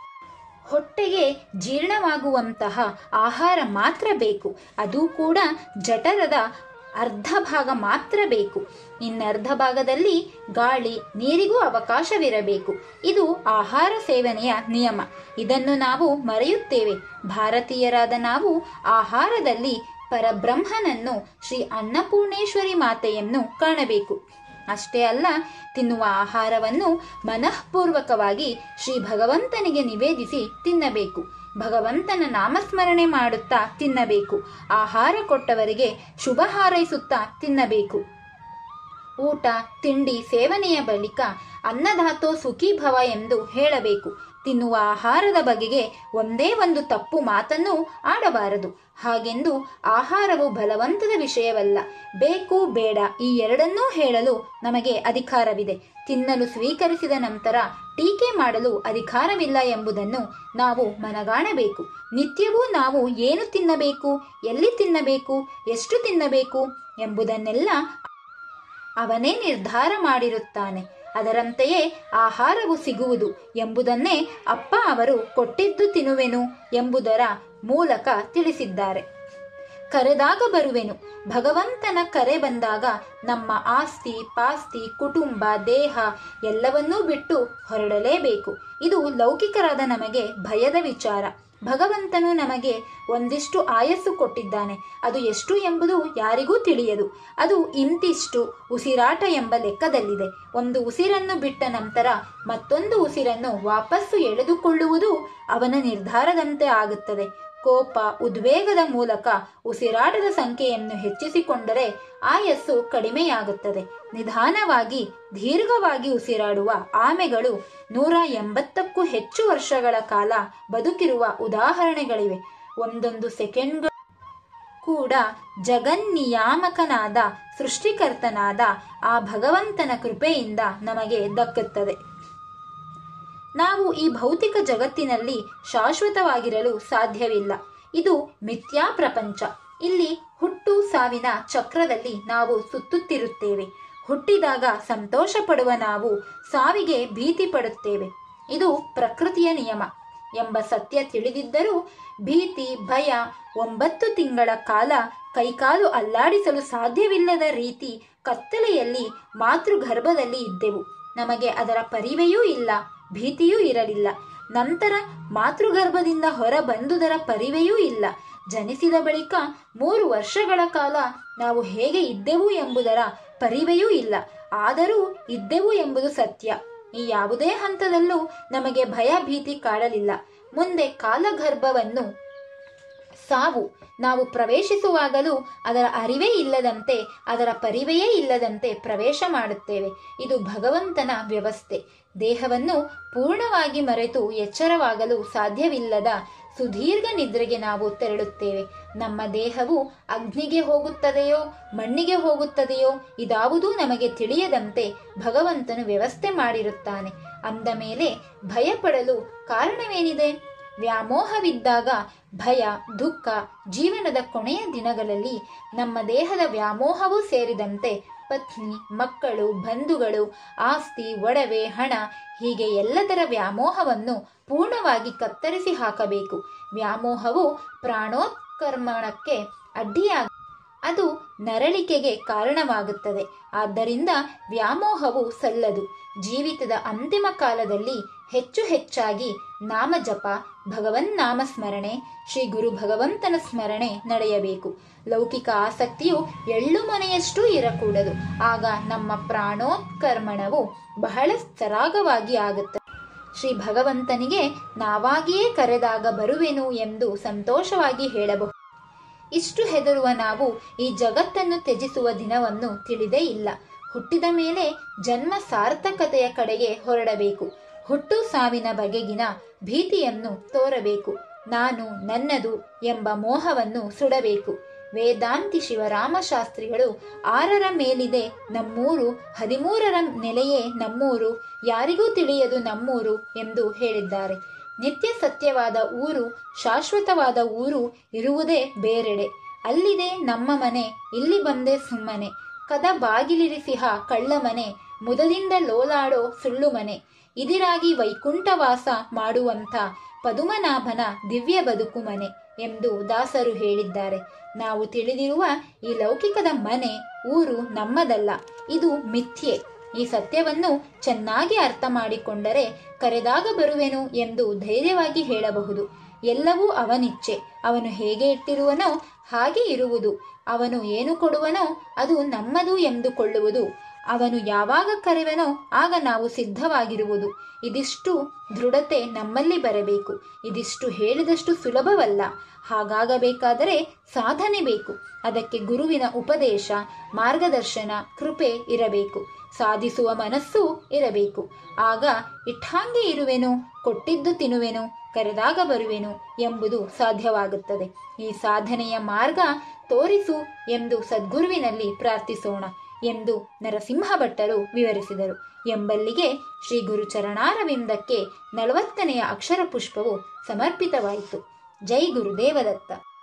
ಹೊಟ್ಟೆಗೆ ಜೀರ್ಣವಾಗುವಂತಹ ಆಹಾರ ಮಾತ್ರ ಬೇಕು ಅದು ಕೂಡ ಜಠರದ ಅರ್ಧ ಭಾಗ ಮಾತ್ರ ಬೇಕು ಇನ್ನರ್ಧ ಭಾಗದಲ್ಲಿ ಗಾಳಿ ನೀರಿಗೂ ಅವಕಾಶವಿರಬೇಕು ಇದು ಆಹಾರ ಸೇವನೆಯ ನಿಯಮ ಇದನ್ನು ನಾವು ಮರೆಯುತ್ತೇವೆ ಭಾರತೀಯರಾದ ನಾವು ಆಹಾರದಲ್ಲಿ ಪರಬ್ರಹ್ಮನನ್ನು ಶ್ರೀ ಅನ್ನಪೂರ್ಣೇಶ್ವರಿ ಮಾತೆಯನ್ನು ಕಾಣಬೇಕು ಅಷ್ಟೇ ಅಲ್ಲ ತಿನ್ನುವ ಆಹಾರವನ್ನು ಮನಃಪೂರ್ವಕವಾಗಿ ಶ್ರೀ ಭಗವಂತನಿಗೆ ನಿವೇದಿಸಿ ತಿನ್ನಬೇಕು ಭಗವಂತನ ನಾಮಸ್ಮರಣೆ ಮಾಡುತ್ತಾ ತಿನ್ನಬೇಕು ಆಹಾರ ಕೊಟ್ಟವರಿಗೆ ಶುಭ ಹಾರೈಸುತ್ತಾ ತಿನ್ನಬೇಕು ಊಟ ತಿಂಡಿ ಸೇವನೆಯ ಬಳಿಕ ಅನ್ನದಾತೋ ಸುಖೀ ಭವ ಎಂದು ಹೇಳಬೇಕು ತಿನ್ನುವ ಆಹಾರದ ಬಗೆಗೆ ಒಂದೇ ಒಂದು ತಪ್ಪು ಮಾತನ್ನು ಆಡಬಾರದು ಹಾಗೆಂದು ಆಹಾರವು ಬಲವಂತದ ವಿಷಯವಲ್ಲ ಬೇಕು ಬೇಡ ಈ ಎರಡನ್ನೂ ಹೇಳಲು ನಮಗೆ ಅಧಿಕಾರವಿದೆ ತಿನ್ನಲು ಸ್ವೀಕರಿಸಿದ ನಂತರ ಟೀಕೆ ಮಾಡಲು ಅಧಿಕಾರವಿಲ್ಲ ಎಂಬುದನ್ನು ನಾವು ಮನಗಾಣಬೇಕು ನಿತ್ಯವೂ ನಾವು ಏನು ತಿನ್ನಬೇಕು ಎಲ್ಲಿ ತಿನ್ನಬೇಕು ಎಷ್ಟು ತಿನ್ನಬೇಕು ಎಂಬುದನ್ನೆಲ್ಲ ಅವನೇ ನಿರ್ಧಾರ ಮಾಡಿರುತ್ತಾನೆ ಅದರಂತೆಯೇ ಆಹಾರವು ಸಿಗುವುದು ಎಂಬುದನ್ನೇ ಅಪ್ಪ ಅವರು ಕೊಟ್ಟಿದ್ದು ತಿನ್ನುವೆನು ಎಂಬುದರ ಮೂಲಕ ತಿಳಿಸಿದ್ದಾರೆ ಕರೆದಾಗ ಬರುವೆನು ಭಗವಂತನ ಕರೆ ಬಂದಾಗ ನಮ್ಮ ಆಸ್ತಿ ಪಾಸ್ತಿ ಕುಟುಂಬ ದೇಹ ಎಲ್ಲವನ್ನೂ ಬಿಟ್ಟು ಹೊರಡಲೇಬೇಕು ಇದು ಲೌಕಿಕರಾದ ನಮಗೆ ಭಯದ ವಿಚಾರ ಭಗವಂತನು ನಮಗೆ ಒಂದಿಷ್ಟು ಆಯಸ್ಸು ಕೊಟ್ಟಿದ್ದಾನೆ ಅದು ಎಷ್ಟು ಎಂಬುದು ಯಾರಿಗೂ ತಿಳಿಯದು ಅದು ಇಂತಿಷ್ಟು ಉಸಿರಾಟ ಎಂಬ ಲೆಕ್ಕದಲ್ಲಿದೆ ಒಂದು ಉಸಿರನ್ನು ಬಿಟ್ಟ ನಂತರ ಮತ್ತೊಂದು ಉಸಿರನ್ನು ವಾಪಸ್ಸು ಎಳೆದುಕೊಳ್ಳುವುದು ಅವನ ನಿರ್ಧಾರದಂತೆ ಆಗುತ್ತದೆ ಕೋಪ ಉದ್ವೇಗದ ಮೂಲಕ ಉಸಿರಾಟದ ಸಂಖ್ಯೆಯನ್ನು ಹೆಚ್ಚಿಸಿಕೊಂಡರೆ ಆಯಸ್ಸು ಕಡಿಮೆಯಾಗುತ್ತದೆ ನಿಧಾನವಾಗಿ ದೀರ್ಘವಾಗಿ ಉಸಿರಾಡುವ ಆಮೆಗಳು ನೂರ ಎಂಬತ್ತಕ್ಕೂ ಹೆಚ್ಚು ವರ್ಷಗಳ ಕಾಲ ಬದುಕಿರುವ ಉದಾಹರಣೆಗಳಿವೆ ಒಂದೊಂದು ಸೆಕೆಂಡ್ಗಳು ಕೂಡ ಜಗನ್ನಿಯಾಮಕನಾದ ಸೃಷ್ಟಿಕರ್ತನಾದ ಆ ಭಗವಂತನ ಕೃಪೆಯಿಂದ ನಮಗೆ ದಕ್ಕುತ್ತದೆ ನಾವು ಈ ಭೌತಿಕ ಜಗತ್ತಿನಲ್ಲಿ ಶಾಶ್ವತವಾಗಿರಲು ಸಾಧ್ಯವಿಲ್ಲ ಇದು ಮಿಥ್ಯಾ ಪ್ರಪಂಚ ಇಲ್ಲಿ ಹುಟ್ಟು ಸಾವಿನ ಚಕ್ರದಲ್ಲಿ ನಾವು ಸುತ್ತುತ್ತಿರುತ್ತೇವೆ ಹುಟ್ಟಿದಾಗ ಸಂತೋಷ ಪಡುವ ನಾವು ಸಾವಿಗೆ ಭೀತಿ ಪಡುತ್ತೇವೆ ಇದು ಪ್ರಕೃತಿಯ ನಿಯಮ ಎಂಬ ಸತ್ಯ ತಿಳಿದಿದ್ದರೂ ಭೀತಿ ಭಯ ಒಂಬತ್ತು ತಿಂಗಳ ಕಾಲ ಕೈಕಾಲು ಅಲ್ಲಾಡಿಸಲು ಸಾಧ್ಯವಿಲ್ಲದ ರೀತಿ ಕತ್ತಲೆಯಲ್ಲಿ ಮಾತೃಗರ್ಭದಲ್ಲಿ ಇದ್ದೆವು ನಮಗೆ ಅದರ ಪರಿವೆಯೂ ಇಲ್ಲ ಭೀತಿಯೂ ಇರಲಿಲ್ಲ ನಂತರ ಮಾತೃಗರ್ಭದಿಂದ ಹೊರ ಬಂದುದರ ಪರಿವೆಯೂ ಇಲ್ಲ ಜನಿಸಿದ ಬಳಿಕ ಮೂರು ವರ್ಷಗಳ ಕಾಲ ನಾವು ಹೇಗೆ ಇದ್ದೆವು ಎಂಬುದರ ಪರಿವೆಯೂ ಇಲ್ಲ ಆದರೂ ಇದ್ದೆವು ಎಂಬುದು ಸತ್ಯ ಈ ಯಾವುದೇ ಹಂತದಲ್ಲೂ ನಮಗೆ ಭಯ ಭೀತಿ ಕಾಡಲಿಲ್ಲ ಮುಂದೆ ಕಾಲಗರ್ಭವನ್ನು ಸಾವು ನಾವು ಪ್ರವೇಶಿಸುವಾಗಲೂ ಅದರ ಅರಿವೇ ಇಲ್ಲದಂತೆ ಅದರ ಪರಿವೆಯೇ ಇಲ್ಲದಂತೆ ಪ್ರವೇಶ ಮಾಡುತ್ತೇವೆ ಇದು ಭಗವಂತನ ವ್ಯವಸ್ಥೆ ದೇಹವನ್ನು ಪೂರ್ಣವಾಗಿ ಮರೆತು ಎಚ್ಚರವಾಗಲು ಸಾಧ್ಯವಿಲ್ಲದ ಸುದೀರ್ಘ ನಿದ್ರೆಗೆ ನಾವು ತೆರಳುತ್ತೇವೆ ನಮ್ಮ ದೇಹವು ಅಗ್ನಿಗೆ ಹೋಗುತ್ತದೆಯೋ ಮಣ್ಣಿಗೆ ಹೋಗುತ್ತದೆಯೋ ಇದಾವುದೂ ನಮಗೆ ತಿಳಿಯದಂತೆ ಭಗವಂತನು ವ್ಯವಸ್ಥೆ ಮಾಡಿರುತ್ತಾನೆ ಅಂದ ಮೇಲೆ ಭಯಪಡಲು ಕಾರಣವೇನಿದೆ ವ್ಯಾಮೋಹವಿದ್ದಾಗ ಭಯ ದುಃಖ ಜೀವನದ ಕೊನೆಯ ದಿನಗಳಲ್ಲಿ ನಮ್ಮ ದೇಹದ ವ್ಯಾಮೋಹವೂ ಸೇರಿದಂತೆ ಪತ್ನಿ ಮಕ್ಕಳು ಬಂಧುಗಳು ಆಸ್ತಿ ಒಡವೆ ಹಣ ಹೀಗೆ ಎಲ್ಲದರ ವ್ಯಾಮೋಹವನ್ನು ಪೂರ್ಣವಾಗಿ ಕತ್ತರಿಸಿ ಹಾಕಬೇಕು ವ್ಯಾಮೋಹವು ಪ್ರಾಣೋತ್ಕರ್ಮಣಕ್ಕೆ ಅಡ್ಡಿಯಾಗ ಅದು ನರಳಿಕೆಗೆ ಕಾರಣವಾಗುತ್ತದೆ ಆದ್ದರಿಂದ ವ್ಯಾಮೋಹವು ಸಲ್ಲದು ಜೀವಿತದ ಅಂತಿಮ ಕಾಲದಲ್ಲಿ ಹೆಚ್ಚು ಹೆಚ್ಚಾಗಿ ನಾಮಜಪ ಭಗವನ್ ನಾಮ ಸ್ಮರಣೆ ಶ್ರೀ ಗುರು ಭಗವಂತನ ಸ್ಮರಣೆ ನಡೆಯಬೇಕು ಲೌಕಿಕ ಆಸಕ್ತಿಯು ಎಳ್ಳು ಮನೆಯಷ್ಟು ಇರಕೂಡದು ಆಗ ನಮ್ಮ ಪ್ರಾಣೋತ್ಕರ್ಮಣವು ಬಹಳ ಸರಾಗವಾಗಿ ಆಗುತ್ತದೆ ಶ್ರೀ ಭಗವಂತನಿಗೆ ನಾವಾಗಿಯೇ ಕರೆದಾಗ ಬರುವೆನು ಎಂದು ಸಂತೋಷವಾಗಿ ಹೇಳಬಹುದು ಇಷ್ಟು ಹೆದರುವ ನಾವು ಈ ಜಗತ್ತನ್ನು ತ್ಯಜಿಸುವ ದಿನವನ್ನು ತಿಳಿದೇ ಇಲ್ಲ ಹುಟ್ಟಿದ ಮೇಲೆ ಜನ್ಮ ಸಾರ್ಥಕತೆಯ ಕಡೆಗೆ ಹೊರಡಬೇಕು ಹುಟ್ಟು ಸಾವಿನ ಬಗೆಗಿನ ಭೀತಿಯನ್ನು ತೋರಬೇಕು ನಾನು ನನ್ನದು ಎಂಬ ಮೋಹವನ್ನು ಸುಡಬೇಕು ವೇದಾಂತಿ ಶಿವರಾಮಶಾಸ್ತ್ರಿಗಳು ಆರರ ಮೇಲಿದೆ ನಮ್ಮೂರು ಹದಿಮೂರರ ನೆಲೆಯೇ ನಮ್ಮೂರು ಯಾರಿಗೂ ತಿಳಿಯದು ನಮ್ಮೂರು ಎಂದು ಹೇಳಿದ್ದಾರೆ ನಿತ್ಯ ಸತ್ಯವಾದ ಊರು ಶಾಶ್ವತವಾದ ಊರು ಇರುವುದೇ ಬೇರೆಡೆ ಅಲ್ಲಿದೆ ನಮ್ಮ ಮನೆ ಇಲ್ಲಿ ಬಂದೆ ಸುಮ್ಮನೆ ಕದ ಬಾಗಿಲಿರಿಸಿಹ ಕಳ್ಳ ಮನೆ ಮುದದಿಂದ ಲೋಲಾಡೋ ಸುಳ್ಳು ಮನೆ ಇದಿರಾಗಿ ವೈಕುಂಠವಾಸ ಮಾಡುವಂಥ ಪದುಮನಾಭನ ದಿವ್ಯ ಬದುಕು ಮನೆ ಎಂದು ದಾಸರು ಹೇಳಿದ್ದಾರೆ ನಾವು ತಿಳಿದಿರುವ ಈ ಲೌಕಿಕದ ಮನೆ ಊರು ನಮ್ಮದಲ್ಲ ಇದು ಮಿಥ್ಯೆ ಈ ಸತ್ಯವನ್ನು ಚೆನ್ನಾಗಿ ಅರ್ಥ ಮಾಡಿಕೊಂಡರೆ ಕರೆದಾಗ ಬರುವೆನು ಎಂದು ಧೈರ್ಯವಾಗಿ ಹೇಳಬಹುದು ಎಲ್ಲವೂ ಅವನಿಚ್ಛೆ ಅವನು ಹೇಗೆ ಇಟ್ಟಿರುವನೋ ಹಾಗೆ ಇರುವುದು ಅವನು ಏನು ಕೊಡುವನೋ ಅದು ನಮ್ಮದು ಎಂದುಕೊಳ್ಳುವುದು ಅವನು ಯಾವಾಗ ಕರೆವನೋ ಆಗ ನಾವು ಸಿದ್ಧವಾಗಿರುವುದು ಇದಿಷ್ಟು ದೃಢತೆ ನಮ್ಮಲ್ಲಿ ಬರಬೇಕು ಇದಿಷ್ಟು ಹೇಳಿದಷ್ಟು ಸುಲಭವಲ್ಲ ಹಾಗಾಗಬೇಕಾದರೆ ಸಾಧನೆ ಬೇಕು ಅದಕ್ಕೆ ಗುರುವಿನ ಉಪದೇಶ ಮಾರ್ಗದರ್ಶನ ಕೃಪೆ ಇರಬೇಕು ಸಾಧಿಸುವ ಮನಸ್ಸು ಇರಬೇಕು ಆಗ ಇಟ್ಟಾಂಗೆ ಇರುವೆನು ಕೊಟ್ಟಿದ್ದು ತಿನ್ನುವೆನು ಕರೆದಾಗ ಬರುವೆನು ಎಂಬುದು ಸಾಧ್ಯವಾಗುತ್ತದೆ ಈ ಸಾಧನೆಯ ಮಾರ್ಗ ತೋರಿಸು ಎಂದು ಸದ್ಗುರುವಿನಲ್ಲಿ ಪ್ರಾರ್ಥಿಸೋಣ ಎಂದು ನರಸಿಂಹ ಭಟ್ಟರು ವಿವರಿಸಿದರು ಎಂಬಲ್ಲಿಗೆ ಶ್ರೀ ಗುರು ಚರಣಾರವಿಂದಕ್ಕೆ ನಲವತ್ತನೆಯ ಅಕ್ಷರ ಪುಷ್ಪವು ಸಮರ್ಪಿತವಾಯಿತು ಜೈ ಗುರುದೇವದತ್ತ